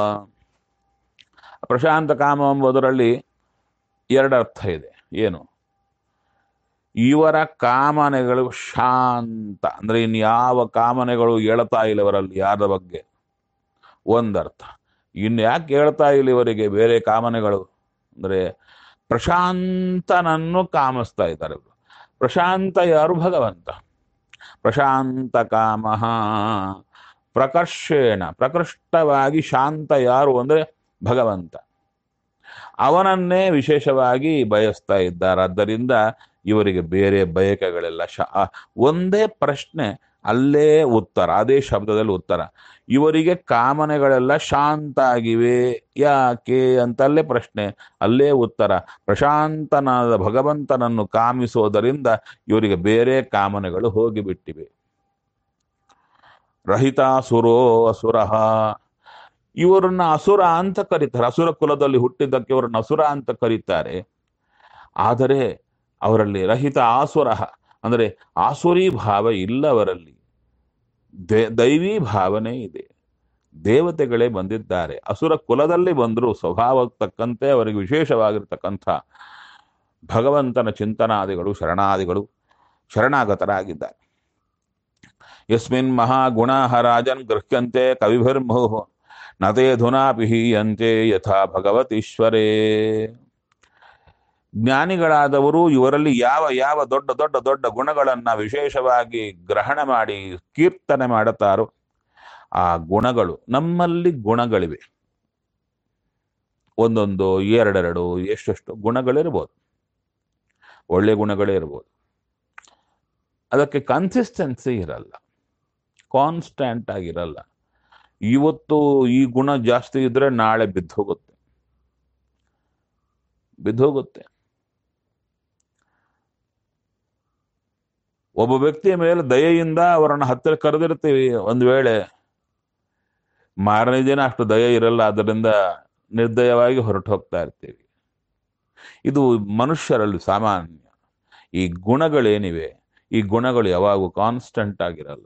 ಪ್ರಶಾಂತ ಕಾಮ ಎಂಬುದರಲ್ಲಿ ಎರಡು ಅರ್ಥ ಇದೆ ಏನು ಇವರ ಕಾಮನೆಗಳು ಶಾಂತ ಅಂದ್ರೆ ಇನ್ಯಾವ ಕಾಮನೆಗಳು ಹೇಳ್ತಾ ಇಲ್ಲ ಇವರಲ್ಲಿ ಯಾರ ಬಗ್ಗೆ ಒಂದರ್ಥ ಇನ್ನು ಯಾಕೆ ಹೇಳ್ತಾ ಇಲ್ಲ ಇವರಿಗೆ ಬೇರೆ ಕಾಮನೆಗಳು ಅಂದ್ರೆ ಪ್ರಶಾಂತನನ್ನು ಕಾಮಿಸ್ತಾ ಇದ್ದಾರೆ ಇವರು ಪ್ರಶಾಂತ ಯಾರು ಭಗವಂತ ಪ್ರಶಾಂತ ಕಾಮ ಪ್ರಕರ್ಷೇಣ ಪ್ರಕೃಷ್ಟವಾಗಿ ಶಾಂತ ಯಾರು ಅಂದರೆ ಭಗವಂತ ಅವನನ್ನೇ ವಿಶೇಷವಾಗಿ ಬಯಸ್ತಾ ಇದ್ದಾರೆ ಆದ್ದರಿಂದ ಇವರಿಗೆ ಬೇರೆ ಬಯಕೆಗಳೆಲ್ಲ ಶ ಆ ಒಂದೇ ಪ್ರಶ್ನೆ ಅಲ್ಲೇ ಉತ್ತರ ಅದೇ ಶಬ್ದದಲ್ಲಿ ಉತ್ತರ ಇವರಿಗೆ ಕಾಮನೆಗಳೆಲ್ಲ ಶಾಂತ ಆಗಿವೆ ಯಾಕೆ ಅಂತಲ್ಲೇ ಪ್ರಶ್ನೆ ಅಲ್ಲೇ ಉತ್ತರ ಪ್ರಶಾಂತನಾದ ಭಗವಂತನನ್ನು ಕಾಮಿಸೋದರಿಂದ ಇವರಿಗೆ ಬೇರೆ ಕಾಮನೆಗಳು ಹೋಗಿಬಿಟ್ಟಿವೆ ರಹಿತಾಸುರೋ ಅಸುರಃ ಇವರನ್ನ ಅಸುರ ಅಂತ ಕರೀತಾರೆ ಅಸುರ ಕುಲದಲ್ಲಿ ಹುಟ್ಟಿದ್ದಕ್ಕೆ ಇವರನ್ನ ಅಸುರ ಅಂತ ಕರೀತಾರೆ ಆದರೆ ಅವರಲ್ಲಿ ರಹಿತ ಆಸುರ ಅಂದರೆ ಆಸುರಿ ಭಾವ ಇಲ್ಲ ಅವರಲ್ಲಿ ದೇ ದೈವಿ ಭಾವನೆ ಇದೆ ದೇವತೆಗಳೇ ಬಂದಿದ್ದಾರೆ ಅಸುರ ಕುಲದಲ್ಲಿ ಬಂದರೂ ಸ್ವಭಾವಕ್ಕೆ ತಕ್ಕಂತೆ ಅವರಿಗೆ ವಿಶೇಷವಾಗಿರ್ತಕ್ಕಂಥ ಭಗವಂತನ ಚಿಂತನಾದಿಗಳು ಶರಣಾದಿಗಳು ಶರಣಾಗತರಾಗಿದ್ದಾರೆ ಯಸ್ಮಿನ್ ಮಹಾಗುಣ ರಾಜನ್ ಗೃಹ್ಯಂತೆ ಕವಿಭಿರ್ಮುಹು ನತೇ ಧುನಾಪಿ ಹೀಯಂತೆ ಯಥಾ ಭಗವತೀಶ್ವರೇ ಜ್ಞಾನಿಗಳಾದವರು ಇವರಲ್ಲಿ ಯಾವ ಯಾವ ದೊಡ್ಡ ದೊಡ್ಡ ದೊಡ್ಡ ಗುಣಗಳನ್ನ ವಿಶೇಷವಾಗಿ ಗ್ರಹಣ ಮಾಡಿ ಕೀರ್ತನೆ ಮಾಡುತ್ತಾರೋ ಆ ಗುಣಗಳು ನಮ್ಮಲ್ಲಿ ಗುಣಗಳಿವೆ ಒಂದೊಂದು ಎರಡೆರಡು ಎಷ್ಟೆಷ್ಟು ಗುಣಗಳಿರ್ಬೋದು ಒಳ್ಳೆ ಗುಣಗಳೇ ಇರ್ಬೋದು ಅದಕ್ಕೆ ಕನ್ಸಿಸ್ಟೆನ್ಸಿ ಇರಲ್ಲ ಕಾನ್ಸ್ಟ್ಯಾಂಟ್ ಆಗಿರಲ್ಲ ಇವತ್ತು ಈ ಗುಣ ಜಾಸ್ತಿ ಇದ್ರೆ ನಾಳೆ ಬಿದ್ದು ಹೋಗುತ್ತೆ ಬಿದ್ದು ಹೋಗುತ್ತೆ ಒಬ್ಬ ವ್ಯಕ್ತಿಯ ಮೇಲೆ ದಯೆಯಿಂದ ಅವರನ್ನು ಹತ್ತಿರ ಕರೆದಿರ್ತೀವಿ ಒಂದು ವೇಳೆ ಮಾರನೇ ದಿನ ಅಷ್ಟು ದಯೆ ಇರಲ್ಲ ಅದರಿಂದ ನಿರ್ದಯವಾಗಿ ಹೊರಟು ಹೋಗ್ತಾ ಇರ್ತೀವಿ ಇದು ಮನುಷ್ಯರಲ್ಲಿ ಸಾಮಾನ್ಯ ಈ ಗುಣಗಳೇನಿವೆ ಈ ಗುಣಗಳು ಯಾವಾಗೂ ಕಾನ್ಸ್ಟಂಟ್ ಆಗಿರಲ್ಲ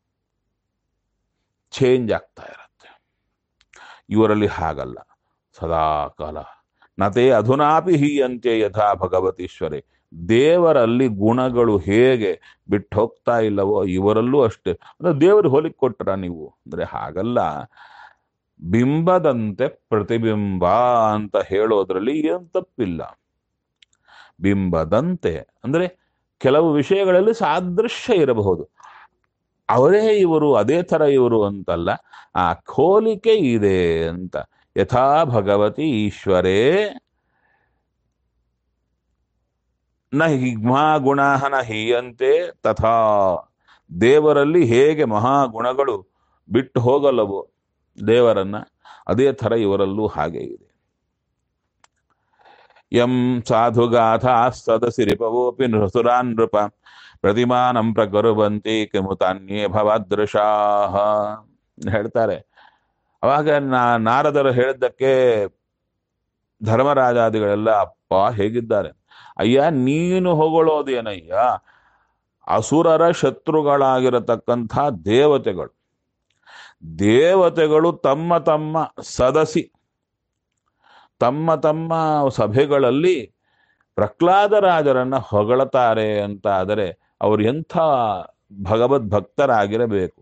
ಚೇಂಜ್ ಆಗ್ತಾ ಇರುತ್ತೆ ಇವರಲ್ಲಿ ಹಾಗಲ್ಲ ಸದಾ ಕಾಲ ನತೆ ಅಧುನಾಪಿ ಹೀಯಂತೆ ಯಥಾ ಭಗವತೀಶ್ವರೇ ದೇವರಲ್ಲಿ ಗುಣಗಳು ಹೇಗೆ ಬಿಟ್ಟು ಹೋಗ್ತಾ ಇಲ್ಲವೋ ಇವರಲ್ಲೂ ಅಷ್ಟೇ ಅಂದ್ರೆ ದೇವರು ಹೋಲಿಕೆ ಕೊಟ್ರ ನೀವು ಅಂದ್ರೆ ಹಾಗಲ್ಲ ಬಿಂಬದಂತೆ ಪ್ರತಿಬಿಂಬ ಅಂತ ಹೇಳೋದ್ರಲ್ಲಿ ಏನು ತಪ್ಪಿಲ್ಲ ಬಿಂಬದಂತೆ ಅಂದ್ರೆ ಕೆಲವು ವಿಷಯಗಳಲ್ಲಿ ಸಾದೃಶ್ಯ ಇರಬಹುದು ಅವರೇ ಇವರು ಅದೇ ತರ ಇವರು ಅಂತಲ್ಲ ಆ ಹೋಲಿಕೆ ಇದೆ ಅಂತ ಯಥಾ ಭಗವತಿ ಈಶ್ವರೇ ನ ಹಿಗ್ಮಾ ಗುಣ ನ ಹೀಯಂತೆ ತಥಾ ದೇವರಲ್ಲಿ ಹೇಗೆ ಮಹಾಗುಣಗಳು ಬಿಟ್ಟು ಹೋಗಲ್ಲವೋ ದೇವರನ್ನ ಅದೇ ಥರ ಇವರಲ್ಲೂ ಹಾಗೆ ಇದೆ ಯಂ ಸಾಧುಗಾಥಾ ಸದಸಿರಿಪವೋಪಿ ನೃಸುರಾನ್ ನೃಪ ಪ್ರತಿಮಾನಂ ಪ್ರಕರುವಂತಿ ಕಿಮುತಾನ್ಯೇ ಭವದೃಶಾಹ ಹೇಳ್ತಾರೆ ಅವಾಗ ನಾ ನಾರದರು ಹೇಳಿದ್ದಕ್ಕೆ ಧರ್ಮರಾಜಾದಿಗಳೆಲ್ಲ ಅಪ್ಪ ಹೇಗಿದ್ದಾರೆ ಅಯ್ಯ ನೀನು ಹೊಗಳೋದೇನಯ್ಯ ಅಸುರರ ಶತ್ರುಗಳಾಗಿರತಕ್ಕಂಥ ದೇವತೆಗಳು ದೇವತೆಗಳು ತಮ್ಮ ತಮ್ಮ ಸದಸಿ ತಮ್ಮ ತಮ್ಮ ಸಭೆಗಳಲ್ಲಿ ಪ್ರಹ್ಲಾದರಾಜರನ್ನ ಹೊಗಳುತ್ತಾರೆ ಅಂತ ಆದರೆ ಅವರು ಎಂಥ ಭಗವದ್ ಭಕ್ತರಾಗಿರಬೇಕು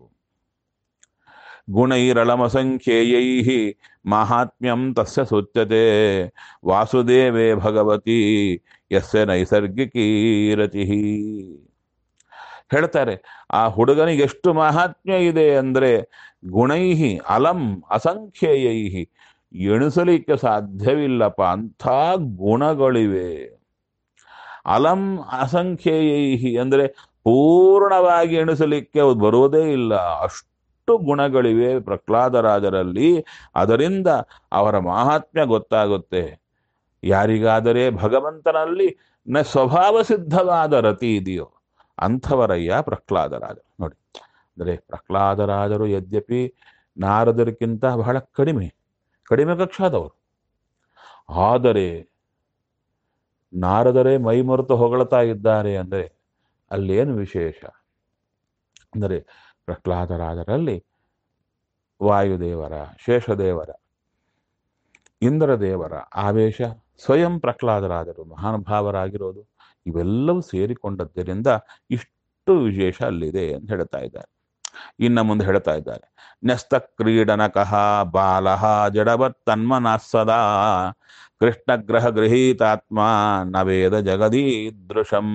ಗುಣೈರಳಮಸಂಖ್ಯೇಯೈ ಮಾಹಾತ್ಮ್ಯಂ ತಸ್ಯ ಸುಚ್ಯತೆ ವಾಸುದೇವೇ ಭಗವತಿ ಯಸ್ಯ ನೈಸರ್ಗಿಕೀ ರತಿ ಹೇಳ್ತಾರೆ ಆ ಹುಡುಗನಿಗೆ ಎಷ್ಟು ಮಹಾತ್ಮ್ಯ ಇದೆ ಅಂದ್ರೆ ಗುಣೈಹಿ ಅಲಂ ಅಸಂಖ್ಯೇಯೈಹಿ ಎಣಿಸಲಿಕ್ಕೆ ಸಾಧ್ಯವಿಲ್ಲಪ್ಪ ಅಂಥ ಗುಣಗಳಿವೆ ಅಲಂ ಅಸಂಖ್ಯೇಯೈಹಿ ಅಂದ್ರೆ ಪೂರ್ಣವಾಗಿ ಎಣಿಸಲಿಕ್ಕೆ ಅವು ಬರೋದೇ ಇಲ್ಲ ಅಷ್ಟು ಗುಣಗಳಿವೆ ಪ್ರಹ್ಲಾದರಾಜರಲ್ಲಿ ಅದರಿಂದ ಅವರ ಮಹಾತ್ಮ್ಯ ಗೊತ್ತಾಗುತ್ತೆ ಯಾರಿಗಾದರೆ ಭಗವಂತನಲ್ಲಿ ನ ಸ್ವಭಾವ ಸಿದ್ಧವಾದ ರತಿ ಇದೆಯೋ ಅಂಥವರಯ್ಯ ಪ್ರಹ್ಲಾದರಾಜ ನೋಡಿ ಅಂದರೆ ಪ್ರಹ್ಲಾದರಾಜರು ಯದ್ಯಪಿ ನಾರದರಿಗಿಂತ ಬಹಳ ಕಡಿಮೆ ಕಡಿಮೆ ಕಕ್ಷಾದವರು ಆದರೆ ನಾರದರೇ ಮೈ ಮರೆತು ಹೊಗಳ್ತಾ ಇದ್ದಾರೆ ಅಂದರೆ ಅಲ್ಲೇನು ವಿಶೇಷ ಅಂದರೆ ಪ್ರಹ್ಲಾದರಾಜರಲ್ಲಿ ವಾಯುದೇವರ ಶೇಷದೇವರ ಇಂದ್ರದೇವರ ಆವೇಶ ಸ್ವಯಂ ಪ್ರಹ್ಲಾದರಾಜರು ಮಹಾನುಭಾವರಾಗಿರೋದು ಇವೆಲ್ಲವೂ ಸೇರಿಕೊಂಡದ್ದರಿಂದ ಇಷ್ಟು ವಿಶೇಷ ಅಲ್ಲಿದೆ ಅಂತ ಹೇಳ್ತಾ ಇದ್ದಾರೆ ಇನ್ನ ಮುಂದೆ ಹೇಳ್ತಾ ಇದ್ದಾರೆ ನ್ಯಸ್ತ ಕ್ರೀಡನಕಃ ಬಾಲಃ ಜಡವತ್ ತನ್ಮನ ಸದಾ ಕೃಷ್ಣಗ್ರಹ ಗೃಹೀತಾತ್ಮ ನವೇದ ಜಗದೀದೃಶಂ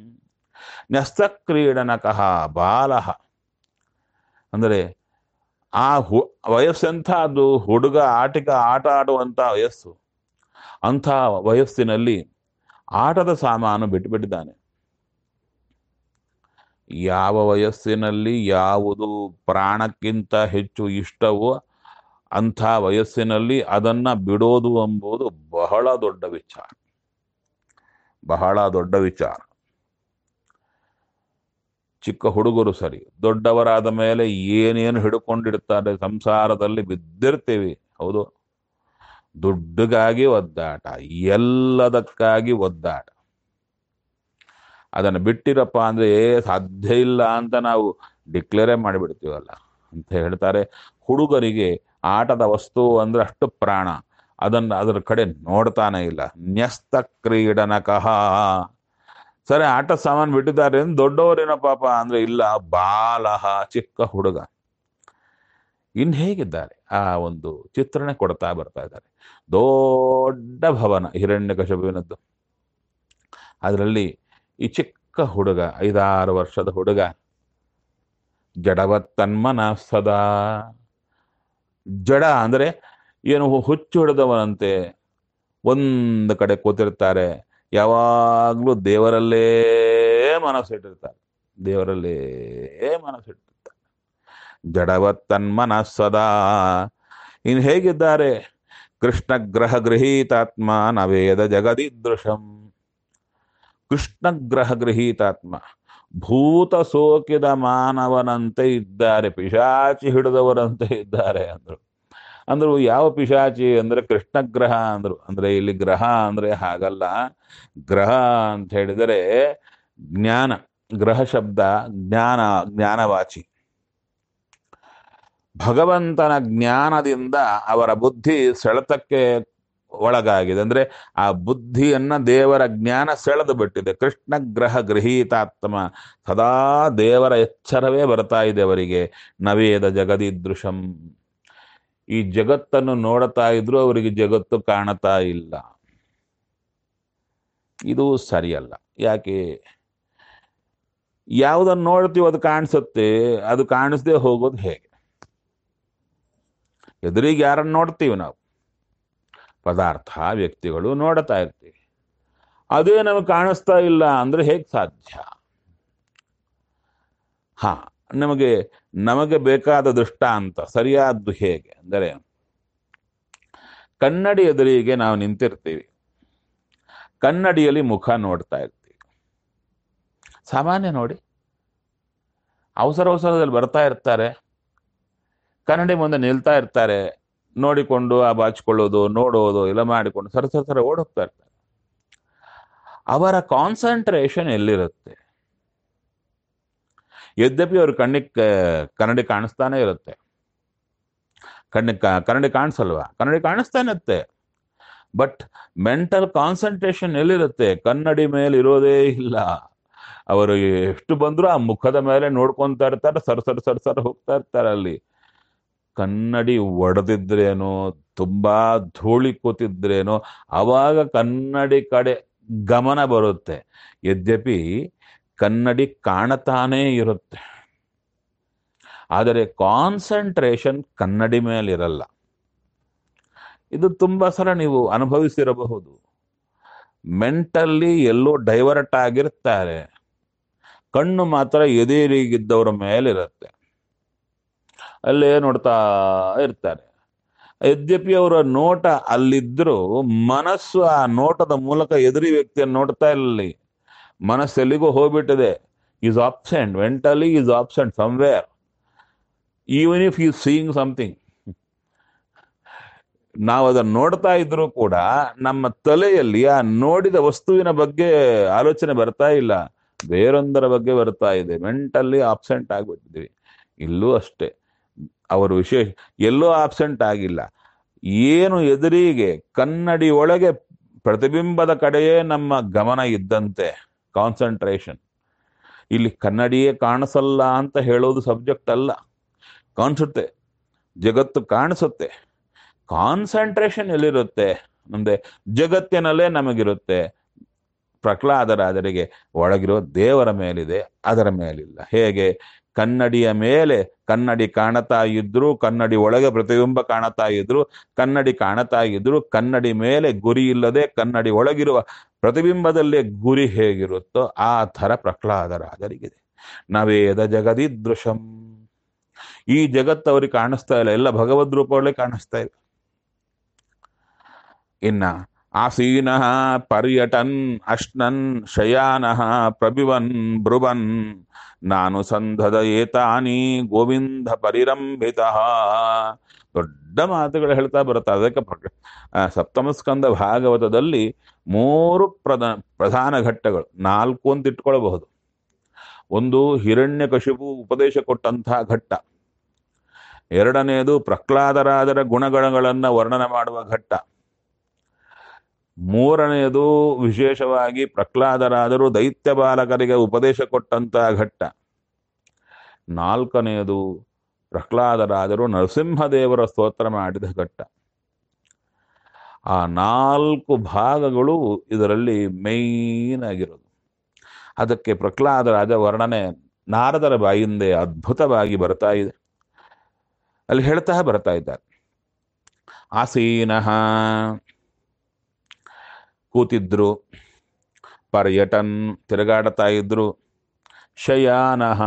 ನ್ಯಸ್ತ ಕ್ರೀಡನಕಃ ಬಾಲಃ ಅಂದರೆ ಆ ಹು ವಯಸ್ಸೆಂಥ ಅದು ಹುಡುಗ ಆಟಿಕ ಆಟ ಆಡುವಂಥ ವಯಸ್ಸು ಅಂಥ ವಯಸ್ಸಿನಲ್ಲಿ ಆಟದ ಸಾಮಾನು ಬಿಟ್ಟುಬಿಟ್ಟಿದ್ದಾನೆ ಯಾವ ವಯಸ್ಸಿನಲ್ಲಿ ಯಾವುದು ಪ್ರಾಣಕ್ಕಿಂತ ಹೆಚ್ಚು ಇಷ್ಟವೋ ಅಂಥ ವಯಸ್ಸಿನಲ್ಲಿ ಅದನ್ನ ಬಿಡೋದು ಎಂಬುದು ಬಹಳ ದೊಡ್ಡ ವಿಚಾರ ಬಹಳ ದೊಡ್ಡ ವಿಚಾರ ಚಿಕ್ಕ ಹುಡುಗರು ಸರಿ ದೊಡ್ಡವರಾದ ಮೇಲೆ ಏನೇನು ಹಿಡ್ಕೊಂಡಿರ್ತಾರೆ ಸಂಸಾರದಲ್ಲಿ ಬಿದ್ದಿರ್ತೀವಿ ಹೌದು ದುಡ್ಡಿಗಾಗಿ ಒದ್ದಾಟ ಎಲ್ಲದಕ್ಕಾಗಿ ಒದ್ದಾಟ ಅದನ್ನು ಬಿಟ್ಟಿರಪ್ಪ ಅಂದ್ರೆ ಏ ಸಾಧ್ಯ ಇಲ್ಲ ಅಂತ ನಾವು ಡಿಕ್ಲೇರೇ ಮಾಡಿಬಿಡ್ತೀವಲ್ಲ ಅಂತ ಹೇಳ್ತಾರೆ ಹುಡುಗರಿಗೆ ಆಟದ ವಸ್ತು ಅಂದ್ರೆ ಅಷ್ಟು ಪ್ರಾಣ ಅದನ್ನ ಅದರ ಕಡೆ ನೋಡ್ತಾನೆ ಇಲ್ಲ ನ್ಯಸ್ತ ಕ್ರೀಡನಕಃ ಸರಿ ಆಟ ಸಾಮಾನು ಬಿಟ್ಟಿದ್ದಾರೆ ದೊಡ್ಡವರೇನೋ ಪಾಪ ಅಂದ್ರೆ ಇಲ್ಲ ಬಾಲಹ ಚಿಕ್ಕ ಹುಡುಗ ಇನ್ ಹೇಗಿದ್ದಾರೆ ಆ ಒಂದು ಚಿತ್ರಣ ಕೊಡ್ತಾ ಬರ್ತಾ ಇದ್ದಾರೆ ದೊಡ್ಡ ಭವನ ಹಿರಣ್ಯಕಶಪುವಿನದ್ದು ಅದರಲ್ಲಿ ಈ ಚಿಕ್ಕ ಹುಡುಗ ಐದಾರು ವರ್ಷದ ಹುಡುಗ ಜಡವತ್ತನ್ಮನ ಸದಾ ಜಡ ಅಂದ್ರೆ ಏನು ಹುಚ್ಚು ಹಿಡಿದವನಂತೆ ಒಂದು ಕಡೆ ಕೂತಿರ್ತಾರೆ ಯಾವಾಗ್ಲೂ ದೇವರಲ್ಲೇ ಮನಸ್ಸಿಟ್ಟಿರ್ತಾರೆ ದೇವರಲ್ಲೇ ಮನಸ್ಸಿಟ್ಟಿರ್ತಾರೆ ಜಡವತ್ತನ್ಮನ ಸದಾ ಇನ್ನು ಹೇಗಿದ್ದಾರೆ ಕೃಷ್ಣ ಗ್ರಹ ಗೃಹೀತಾತ್ಮ ನವೇದ ಜಗದಿದೃಶಂ ಕೃಷ್ಣ ಗ್ರಹ ಗೃಹೀತಾತ್ಮ ಭೂತ ಸೋಕಿದ ಮಾನವನಂತೆ ಇದ್ದಾರೆ ಪಿಶಾಚಿ ಹಿಡಿದವರಂತೆ ಇದ್ದಾರೆ ಅಂದ್ರು ಅಂದ್ರು ಯಾವ ಪಿಶಾಚಿ ಅಂದ್ರೆ ಕೃಷ್ಣ ಗ್ರಹ ಅಂದ್ರು ಅಂದ್ರೆ ಇಲ್ಲಿ ಗ್ರಹ ಅಂದ್ರೆ ಹಾಗಲ್ಲ ಗ್ರಹ ಅಂತ ಹೇಳಿದರೆ ಜ್ಞಾನ ಗ್ರಹ ಶಬ್ದ ಜ್ಞಾನ ಜ್ಞಾನವಾಚಿ ಭಗವಂತನ ಜ್ಞಾನದಿಂದ ಅವರ ಬುದ್ಧಿ ಸೆಳೆತಕ್ಕೆ ಒಳಗಾಗಿದೆ ಅಂದ್ರೆ ಆ ಬುದ್ಧಿಯನ್ನ ದೇವರ ಜ್ಞಾನ ಸೆಳೆದು ಬಿಟ್ಟಿದೆ ಕೃಷ್ಣ ಗ್ರಹ ಗೃಹೀತಾತ್ಮ ಸದಾ ದೇವರ ಎಚ್ಚರವೇ ಬರ್ತಾ ಇದೆ ಅವರಿಗೆ ನವೇದ ಜಗದಿದೃಶಂ ಈ ಜಗತ್ತನ್ನು ನೋಡ್ತಾ ಇದ್ರು ಅವರಿಗೆ ಜಗತ್ತು ಕಾಣತಾ ಇಲ್ಲ ಇದು ಸರಿಯಲ್ಲ ಯಾಕೆ ಯಾವುದನ್ನು ನೋಡ್ತೀವಿ ಅದು ಕಾಣಿಸುತ್ತೆ ಅದು ಕಾಣಿಸದೆ ಹೋಗೋದು ಹೇಗೆ ಎದುರಿಗೆ ಯಾರನ್ನು ನೋಡ್ತೀವಿ ನಾವು ಪದಾರ್ಥ ವ್ಯಕ್ತಿಗಳು ನೋಡ್ತಾ ಇರ್ತೀವಿ ಅದೇ ನಮಗೆ ಕಾಣಿಸ್ತಾ ಇಲ್ಲ ಅಂದ್ರೆ ಹೇಗೆ ಸಾಧ್ಯ ಹಾ ನಮಗೆ ನಮಗೆ ಬೇಕಾದ ದೃಷ್ಟಾಂತ ಸರಿಯಾದ್ದು ಹೇಗೆ ಅಂದರೆ ಕನ್ನಡಿ ಎದುರಿಗೆ ನಾವು ನಿಂತಿರ್ತೀವಿ ಕನ್ನಡಿಯಲ್ಲಿ ಮುಖ ನೋಡ್ತಾ ಇರ್ತೀವಿ ಸಾಮಾನ್ಯ ನೋಡಿ ಅವಸರ ಅವಸರದಲ್ಲಿ ಬರ್ತಾ ಇರ್ತಾರೆ ಕನ್ನಡಿ ಮುಂದೆ ನಿಲ್ತಾ ಇರ್ತಾರೆ ನೋಡಿಕೊಂಡು ಆ ಬಾಚಿಕೊಳ್ಳೋದು ನೋಡೋದು ಎಲ್ಲ ಮಾಡಿಕೊಂಡು ಸರ ಸರ ಸರ ಓಡ್ ಹೋಗ್ತಾ ಇರ್ತಾರೆ ಅವರ ಕಾನ್ಸಂಟ್ರೇಷನ್ ಎಲ್ಲಿರುತ್ತೆ ಯದ್ಯಪಿ ಅವ್ರ ಕಣ್ಣಿಗೆ ಕನ್ನಡಿ ಕಾಣಿಸ್ತಾನೆ ಇರುತ್ತೆ ಕಣ್ಣಿಗೆ ಕ- ಕನ್ನಡಿ ಕಾಣಿಸಲ್ವಾ ಕನ್ನಡಿ ಕಾಣಿಸ್ತಾನೆ ಇರುತ್ತೆ ಬಟ್ ಮೆಂಟಲ್ ಕಾನ್ಸಂಟ್ರೇಷನ್ ಎಲ್ಲಿರುತ್ತೆ ಕನ್ನಡಿ ಮೇಲೆ ಇರೋದೇ ಇಲ್ಲ ಅವರು ಎಷ್ಟು ಬಂದ್ರು ಆ ಮುಖದ ಮೇಲೆ ನೋಡ್ಕೊಂತಾ ಇರ್ತಾರೆ ಸರ್ ಸರ್ ಸರ್ ಸರ್ ಹೋಗ್ತಾ ಇರ್ತಾರೆ ಅಲ್ಲಿ ಕನ್ನಡಿ ಒಡೆದಿದ್ರೇನೋ ತುಂಬಾ ಧೂಳಿ ಕೂತಿದ್ರೇನೋ ಅವಾಗ ಕನ್ನಡಿ ಕಡೆ ಗಮನ ಬರುತ್ತೆ ಯದ್ಯಪಿ ಕನ್ನಡಿ ಕಾಣತಾನೇ ಇರುತ್ತೆ ಆದರೆ ಕಾನ್ಸಂಟ್ರೇಷನ್ ಕನ್ನಡಿ ಮೇಲಿರಲ್ಲ ಇದು ತುಂಬಾ ಸಲ ನೀವು ಅನುಭವಿಸಿರಬಹುದು ಮೆಂಟಲ್ಲಿ ಎಲ್ಲೋ ಡೈವರ್ಟ್ ಆಗಿರ್ತಾರೆ ಕಣ್ಣು ಮಾತ್ರ ಎದುರಿಗಿದ್ದವರ ಮೇಲಿರುತ್ತೆ ಅಲ್ಲೇ ನೋಡ್ತಾ ಇರ್ತಾರೆ ಯದ್ಯಪಿ ಅವರ ನೋಟ ಅಲ್ಲಿದ್ರೂ ಮನಸ್ಸು ಆ ನೋಟದ ಮೂಲಕ ಎದುರಿ ವ್ಯಕ್ತಿಯನ್ನು ನೋಡ್ತಾ ಇಲ್ಲ ಮನಸ್ಸು ಎಲ್ಲಿಗೂ ಹೋಗ್ಬಿಟ್ಟಿದೆ is absent mentally is absent somewhere even if you seeing something ನಾವು ಅದನ್ನು ನೋಡ್ತಾ ಇದ್ರೂ ಕೂಡ ನಮ್ಮ ತಲೆಯಲ್ಲಿ ಆ ನೋಡಿದ ವಸ್ತುವಿನ ಬಗ್ಗೆ ಆಲೋಚನೆ ಬರ್ತಾ ಇಲ್ಲ ಬೇರೊಂದರ ಬಗ್ಗೆ ಬರ್ತಾ ಇದೆ ಮೆಂಟಲ್ಲಿ ಆಬ್ಸೆಂಟ್ ಆಗ್ಬಿಟ್ಟಿದ್ವಿ ಇಲ್ಲೂ ಅಷ್ಟೇ ಅವರು ವಿಶೇಷ ಎಲ್ಲೋ ಆಬ್ಸೆಂಟ್ ಆಗಿಲ್ಲ ಏನು ಎದುರಿಗೆ ಕನ್ನಡಿ ಒಳಗೆ ಪ್ರತಿಬಿಂಬದ ಕಡೆಯೇ ನಮ್ಮ ಗಮನ ಇದ್ದಂತೆ ಕಾನ್ಸಂಟ್ರೇಷನ್ ಇಲ್ಲಿ ಕನ್ನಡಿಯೇ ಕಾಣಿಸಲ್ಲ ಅಂತ ಹೇಳೋದು ಸಬ್ಜೆಕ್ಟ್ ಅಲ್ಲ ಕಾಣಿಸುತ್ತೆ ಜಗತ್ತು ಕಾಣಿಸುತ್ತೆ ಕಾನ್ಸಂಟ್ರೇಷನ್ ಎಲ್ಲಿರುತ್ತೆ ನಮ್ದೆ ಜಗತ್ತಿನಲ್ಲೇ ನಮಗಿರುತ್ತೆ ಪ್ರಹ್ಲಾದರಾಜರಿಗೆ ಒಳಗಿರೋ ದೇವರ ಮೇಲಿದೆ ಅದರ ಮೇಲಿಲ್ಲ ಹೇಗೆ ಕನ್ನಡಿಯ ಮೇಲೆ ಕನ್ನಡಿ ಕಾಣತಾ ಇದ್ರು ಕನ್ನಡಿ ಒಳಗೆ ಪ್ರತಿಬಿಂಬ ಕಾಣತಾ ಇದ್ರು ಕನ್ನಡಿ ಕಾಣತಾ ಇದ್ರು ಕನ್ನಡಿ ಮೇಲೆ ಗುರಿ ಇಲ್ಲದೆ ಕನ್ನಡಿ ಒಳಗಿರುವ ಪ್ರತಿಬಿಂಬದಲ್ಲೇ ಗುರಿ ಹೇಗಿರುತ್ತೋ ಆ ಥರ ಪ್ರಹ್ಲಾದರಾಜರಿಗಿದೆ ನವೇದ ಜಗದಿದೃಶಂ ಈ ಜಗತ್ತು ಅವ್ರಿಗೆ ಕಾಣಿಸ್ತಾ ಇಲ್ಲ ಎಲ್ಲ ಭಗವದ್ ರೂಪಗಳೇ ಕಾಣಿಸ್ತಾ ಇದೆ ಇನ್ನ ಆಸೀನ ಪರ್ಯಟನ್ ಅಶ್ನನ್ ಶಯಾನ ಪ್ರಭಿವನ್ ಬ್ರುವನ್ ನಾನು ಸಂಧದ ಏತಾನಿ ಗೋವಿಂದ ಪರಿರಂಭಿತ ದೊಡ್ಡ ಮಾತುಗಳು ಹೇಳ್ತಾ ಬರುತ್ತೆ ಅದಕ್ಕೆ ಪ್ರ- ಆ, ಸಪ್ತಮ ಸ್ಕಂದ ಭಾಗವತದಲ್ಲಿ ಮೂರು ಪ್ರಧಾನ ಪ್ರಧಾನ ಘಟ್ಟಗಳು ನಾಲ್ಕು ಅಂತ ಇಟ್ಕೊಳ್ಬಹುದು ಒಂದು ಹಿರಣ್ಯಕಶಿಪು ಉಪದೇಶ ಕೊಟ್ಟಂತಹ ಘಟ್ಟ ಎರಡನೆಯದು ಪ್ರಹ್ಲಾದರಾದರ ಗುಣಗಣಗಳನ್ನು ವರ್ಣನೆ ಮಾಡುವ ಘಟ್ಟ ಮೂರನೆಯದು ವಿಶೇಷವಾಗಿ ಪ್ರಹ್ಲಾದರಾದರು ದೈತ್ಯ ಬಾಲಕರಿಗೆ ಉಪದೇಶ ಕೊಟ್ಟಂತಹ ಘಟ್ಟ ನಾಲ್ಕನೆಯದು ಪ್ರಹ್ಲಾದರಾದರು ನರಸಿಂಹದೇವರ ಸ್ತೋತ್ರ ಮಾಡಿದ ಘಟ್ಟ ಆ ನಾಲ್ಕು ಭಾಗಗಳು ಇದರಲ್ಲಿ ಮೈನ್ ಆಗಿರೋದು ಅದಕ್ಕೆ ಪ್ರಹ್ಲಾದರಾಜ ವರ್ಣನೆ ನಾರದರ ಬಾಯಿಂದೆ ಅದ್ಭುತವಾಗಿ ಬರ್ತಾ ಇದೆ ಅಲ್ಲಿ ಹೇಳ್ತಾ ಬರ್ತಾ ಇದ್ದಾರೆ ಆಸೀನಃ ಕೂತಿದ್ರು ಪರ್ಯಟನ್ ತಿರುಗಾಡ್ತಾ ಇದ್ರು ಶಯಾನಃ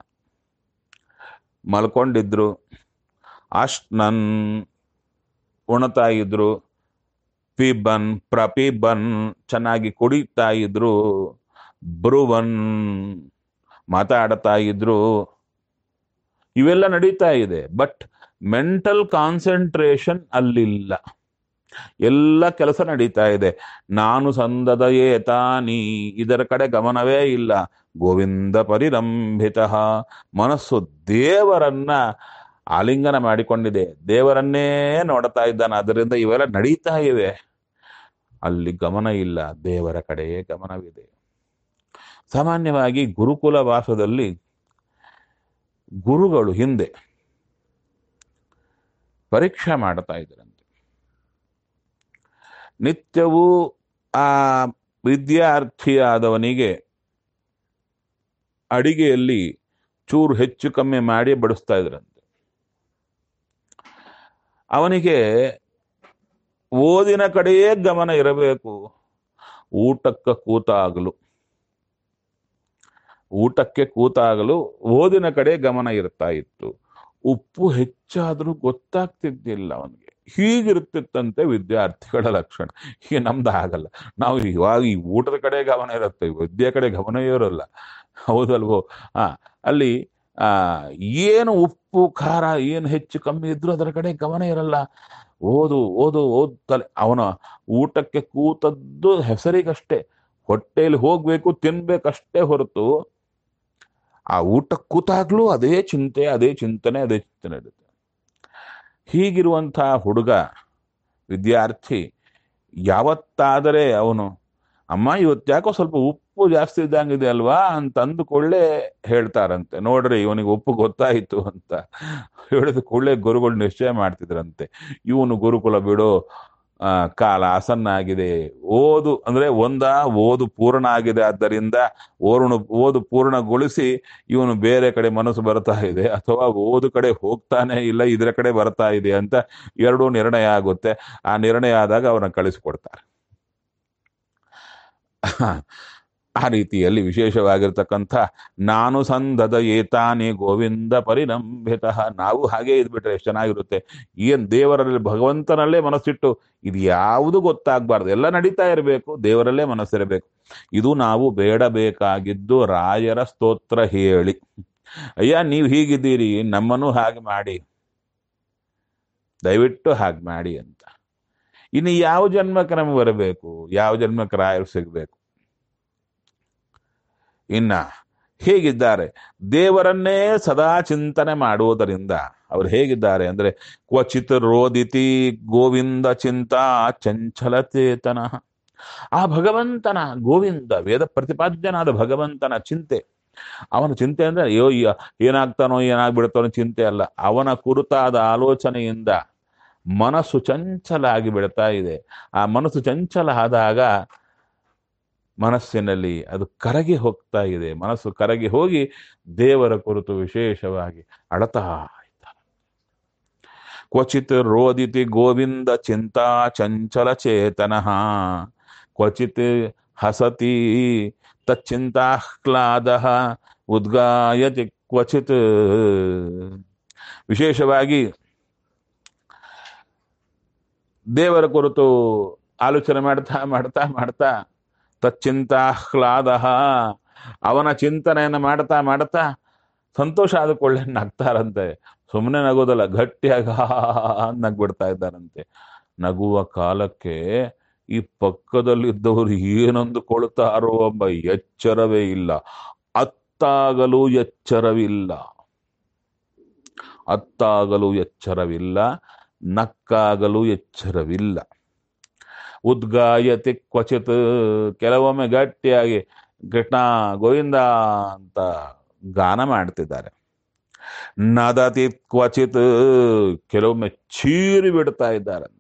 ಮಲ್ಕೊಂಡಿದ್ರು ಅಶ್ನನ್ ಉಣ್ತಾ ಇದ್ರು ಪಿಬನ್ ಪ್ರಪಿಬನ್ ಚೆನ್ನಾಗಿ ಕುಡಿತಾ ಇದ್ರು ಬ್ರುವನ್ ಮಾತಾಡ್ತಾ ಇದ್ರು ಇವೆಲ್ಲ ನಡೀತಾ ಇದೆ ಬಟ್ ಮೆಂಟಲ್ ಕಾನ್ಸಂಟ್ರೇಷನ್ ಅಲ್ಲಿಲ್ಲ ಎಲ್ಲ ಕೆಲಸ ನಡೀತಾ ಇದೆ ನಾನು ಸಂದದ ಏತಾನಿ ಇದರ ಕಡೆ ಗಮನವೇ ಇಲ್ಲ ಗೋವಿಂದ ಪರಿರಂಭಿತ ಮನಸ್ಸು ದೇವರನ್ನ ಆಲಿಂಗನ ಮಾಡಿಕೊಂಡಿದೆ ದೇವರನ್ನೇ ನೋಡ್ತಾ ಇದ್ದಾನೆ ಅದರಿಂದ ಇವೆಲ್ಲ ನಡೀತಾ ಇವೆ ಅಲ್ಲಿ ಗಮನ ಇಲ್ಲ ದೇವರ ಕಡೆಯೇ ಗಮನವಿದೆ ಸಾಮಾನ್ಯವಾಗಿ ಗುರುಕುಲ ವಾಸದಲ್ಲಿ ಗುರುಗಳು ಹಿಂದೆ ಪರೀಕ್ಷೆ ಮಾಡ್ತಾ ಇದ್ರಂತೆ ನಿತ್ಯವೂ ಆ ವಿದ್ಯಾರ್ಥಿಯಾದವನಿಗೆ ಅಡಿಗೆಯಲ್ಲಿ ಚೂರು ಹೆಚ್ಚು ಕಮ್ಮಿ ಮಾಡಿ ಬಡಿಸ್ತಾ ಇದ್ರಂತೆ ಅವನಿಗೆ ಓದಿನ ಕಡೆಯೇ ಗಮನ ಇರಬೇಕು ಊಟಕ್ಕೆ ಕೂತಾಗಲು ಊಟಕ್ಕೆ ಕೂತಾಗಲು ಓದಿನ ಕಡೆ ಗಮನ ಇರ್ತಾ ಇತ್ತು ಉಪ್ಪು ಹೆಚ್ಚಾದ್ರೂ ಗೊತ್ತಾಗ್ತಿದ್ದಿಲ್ಲ ಅವನಿಗೆ ಹೀಗಿರ್ತಿತ್ತಂತೆ ವಿದ್ಯಾರ್ಥಿಗಳ ಲಕ್ಷಣ ಈಗ ನಮ್ದು ಆಗಲ್ಲ ನಾವು ಇವಾಗ ಈ ಊಟದ ಕಡೆ ಗಮನ ಇರುತ್ತೆ ವಿದ್ಯೆ ಕಡೆ ಗಮನ ಇರೋಲ್ಲ ಹೌದಲ್ವೋ ಆ ಅಲ್ಲಿ ಆ ಏನು ಉಪ್ಪು ಖಾರ ಏನು ಹೆಚ್ಚು ಕಮ್ಮಿ ಇದ್ರೂ ಅದರ ಕಡೆ ಗಮನ ಇರಲ್ಲ ಓದು ಓದು ಓದ್ತಲೆ ಅವನ ಊಟಕ್ಕೆ ಕೂತದ್ದು ಹೆಸರಿಗಷ್ಟೇ ಹೊಟ್ಟೆಯಲ್ಲಿ ಹೋಗ್ಬೇಕು ತಿನ್ಬೇಕಷ್ಟೇ ಹೊರತು ಆ ಊಟಕ್ಕೆ ಕೂತಾಗ್ಲೂ ಅದೇ ಚಿಂತೆ ಅದೇ ಚಿಂತನೆ ಅದೇ ಚಿಂತನೆ ಇರುತ್ತೆ ಹೀಗಿರುವಂತಹ ಹುಡುಗ ವಿದ್ಯಾರ್ಥಿ ಯಾವತ್ತಾದರೆ ಅವನು ಅಮ್ಮ ಇವತ್ತು ಯಾಕೋ ಸ್ವಲ್ಪ ಉಪ್ಪು ಜಾಸ್ತಿ ಇದ್ದಂಗಿದೆ ಅಲ್ವಾ ಅಂತ ಅಂದುಕೊಳ್ಳೆ ಹೇಳ್ತಾರಂತೆ ನೋಡ್ರಿ ಇವನಿಗೆ ಉಪ್ಪು ಗೊತ್ತಾಯಿತು ಅಂತ ಹೇಳಿದ ಕೂಡಲೇ ಗುರುಗಳು ನಿಶ್ಚಯ ಮಾಡ್ತಿದ್ರಂತೆ ಇವನು ಗುರುಕುಲ ಬಿಡು ಆ, ಕಾಲ ಆಸನ್ನ ಆಗಿದೆ ಓದು ಅಂದ್ರೆ ಒಂದ ಓದು ಪೂರ್ಣ ಆಗಿದೆ ಆದ್ದರಿಂದ ಓರ್ಣ ಓದು ಪೂರ್ಣಗೊಳಿಸಿ ಇವನು ಬೇರೆ ಕಡೆ ಮನಸ್ಸು ಬರ್ತಾ ಇದೆ ಅಥವಾ ಓದು ಕಡೆ ಹೋಗ್ತಾನೆ ಇಲ್ಲ ಇದರ ಕಡೆ ಬರ್ತಾ ಇದೆ ಅಂತ ಎರಡೂ ನಿರ್ಣಯ ಆಗುತ್ತೆ ಆ ನಿರ್ಣಯ ಆದಾಗ ಅವನ ಕಳಿಸಿಕೊಡ್ತಾರೆ ಆ ರೀತಿಯಲ್ಲಿ ವಿಶೇಷವಾಗಿರ್ತಕ್ಕಂಥ ನಾನು ಸಂದದ ಏತಾನಿ ಗೋವಿಂದ ಪರಿನಂಭಿತ ನಾವು ಹಾಗೆ ಇದ್ಬಿಟ್ರೆ ಎಷ್ಟು ಚೆನ್ನಾಗಿರುತ್ತೆ ಏನ್ ದೇವರಲ್ಲಿ ಭಗವಂತನಲ್ಲೇ ಮನಸ್ಸಿಟ್ಟು ಇದು ಯಾವುದು ಗೊತ್ತಾಗಬಾರ್ದು ಎಲ್ಲ ನಡೀತಾ ಇರಬೇಕು ದೇವರಲ್ಲೇ ಮನಸ್ಸಿರಬೇಕು ಇದು ನಾವು ಬೇಡಬೇಕಾಗಿದ್ದು ರಾಯರ ಸ್ತೋತ್ರ ಹೇಳಿ ಅಯ್ಯ ನೀವು ಹೀಗಿದ್ದೀರಿ ನಮ್ಮನ್ನು ಹಾಗೆ ಮಾಡಿ ದಯವಿಟ್ಟು ಹಾಗೆ ಮಾಡಿ ಅಂತ ಇನ್ನು ಯಾವ ಜನ್ಮಕ್ಕೆ ನಮಗೆ ಬರಬೇಕು ಯಾವ ಜನ್ಮಕ್ಕೆ ರಾಯರು ಸಿಗಬೇಕು ಇನ್ನ ಹೇಗಿದ್ದಾರೆ ದೇವರನ್ನೇ ಸದಾ ಚಿಂತನೆ ಮಾಡುವುದರಿಂದ ಅವ್ರು ಹೇಗಿದ್ದಾರೆ ಅಂದ್ರೆ ಕ್ವಚಿತ್ ರೋದಿತಿ ಗೋವಿಂದ ಚಿಂತಾ ಚಂಚಲಚೇತನ ಆ ಭಗವಂತನ ಗೋವಿಂದ ವೇದ ಪ್ರತಿಪಾದ್ಯನಾದ ಭಗವಂತನ ಚಿಂತೆ ಅವನ ಚಿಂತೆ ಅಂದ್ರೆ ಅಯ್ಯೋ ಈ- ಏನಾಗ್ತಾನೋ ಏನಾಗ್ಬಿಡ್ತಾನೋ ಚಿಂತೆ ಅಲ್ಲ ಅವನ ಕುರಿತಾದ ಆಲೋಚನೆಯಿಂದ ಮನಸ್ಸು ಚಂಚಲ ಆಗಿ ಬಿಡ್ತಾ ಇದೆ ಆ ಮನಸ್ಸು ಚಂಚಲ ಆದಾಗ ಮನಸ್ಸಿನಲ್ಲಿ ಅದು ಕರಗಿ ಹೋಗ್ತಾ ಇದೆ ಮನಸ್ಸು ಕರಗಿ ಹೋಗಿ ದೇವರ ಕುರಿತು ವಿಶೇಷವಾಗಿ ಅಳತಾ ಇದ್ದಾರೆ ಕ್ವಚಿತ್ ರೋದಿತಿ ಗೋವಿಂದ ಚಿಂತಾ ಚಂಚಲ ಚೇತನ ಕ್ವಚಿತ್ ಹಸತಿ ತಚ್ಚಿಂತಾಹ್ಲಾದ ಉದ್ಗಾಯತಿ ಕ್ವಚಿತ್ ವಿಶೇಷವಾಗಿ ದೇವರ ಕುರಿತು ಆಲೋಚನೆ ಮಾಡ್ತಾ ಮಾಡ್ತಾ ಮಾಡ್ತಾ ತಚ್ಚಿಂತಾಹ್ಲಾದ ಅವನ ಚಿಂತನೆಯನ್ನು ಮಾಡ್ತಾ ಮಾಡ್ತಾ ಸಂತೋಷ ಆದ ಕೊಳ್ಳೆ ನಗ್ತಾರಂತೆ ಸುಮ್ಮನೆ ನಗೋದಲ್ಲ ಗಟ್ಟಿಯಾಗ ನಗ್ಬಿಡ್ತಾ ಇದ್ದಾರಂತೆ ನಗುವ ಕಾಲಕ್ಕೆ ಈ ಪಕ್ಕದಲ್ಲಿದ್ದವರು ಏನಂದುಕೊಳ್ತಾರೋ ಎಂಬ ಎಚ್ಚರವೇ ಇಲ್ಲ ಅತ್ತಾಗಲು ಎಚ್ಚರವಿಲ್ಲ ಅತ್ತಾಗಲು ಎಚ್ಚರವಿಲ್ಲ ನಕ್ಕಾಗಲು ಎಚ್ಚರವಿಲ್ಲ ಉದ್ಗಾಯತಿ ಕ್ವಚಿತ್ ಕೆಲವೊಮ್ಮೆ ಗಟ್ಟಿಯಾಗಿ ಕೃಷ್ಣ ಗೋವಿಂದ ಅಂತ ಗಾನ ಮಾಡ್ತಿದ್ದಾರೆ ನದತಿ ಕ್ವಚಿತ್ ಕೆಲವೊಮ್ಮೆ ಚೀರಿ ಬಿಡ್ತಾ ಇದ್ದಾರಂತೆ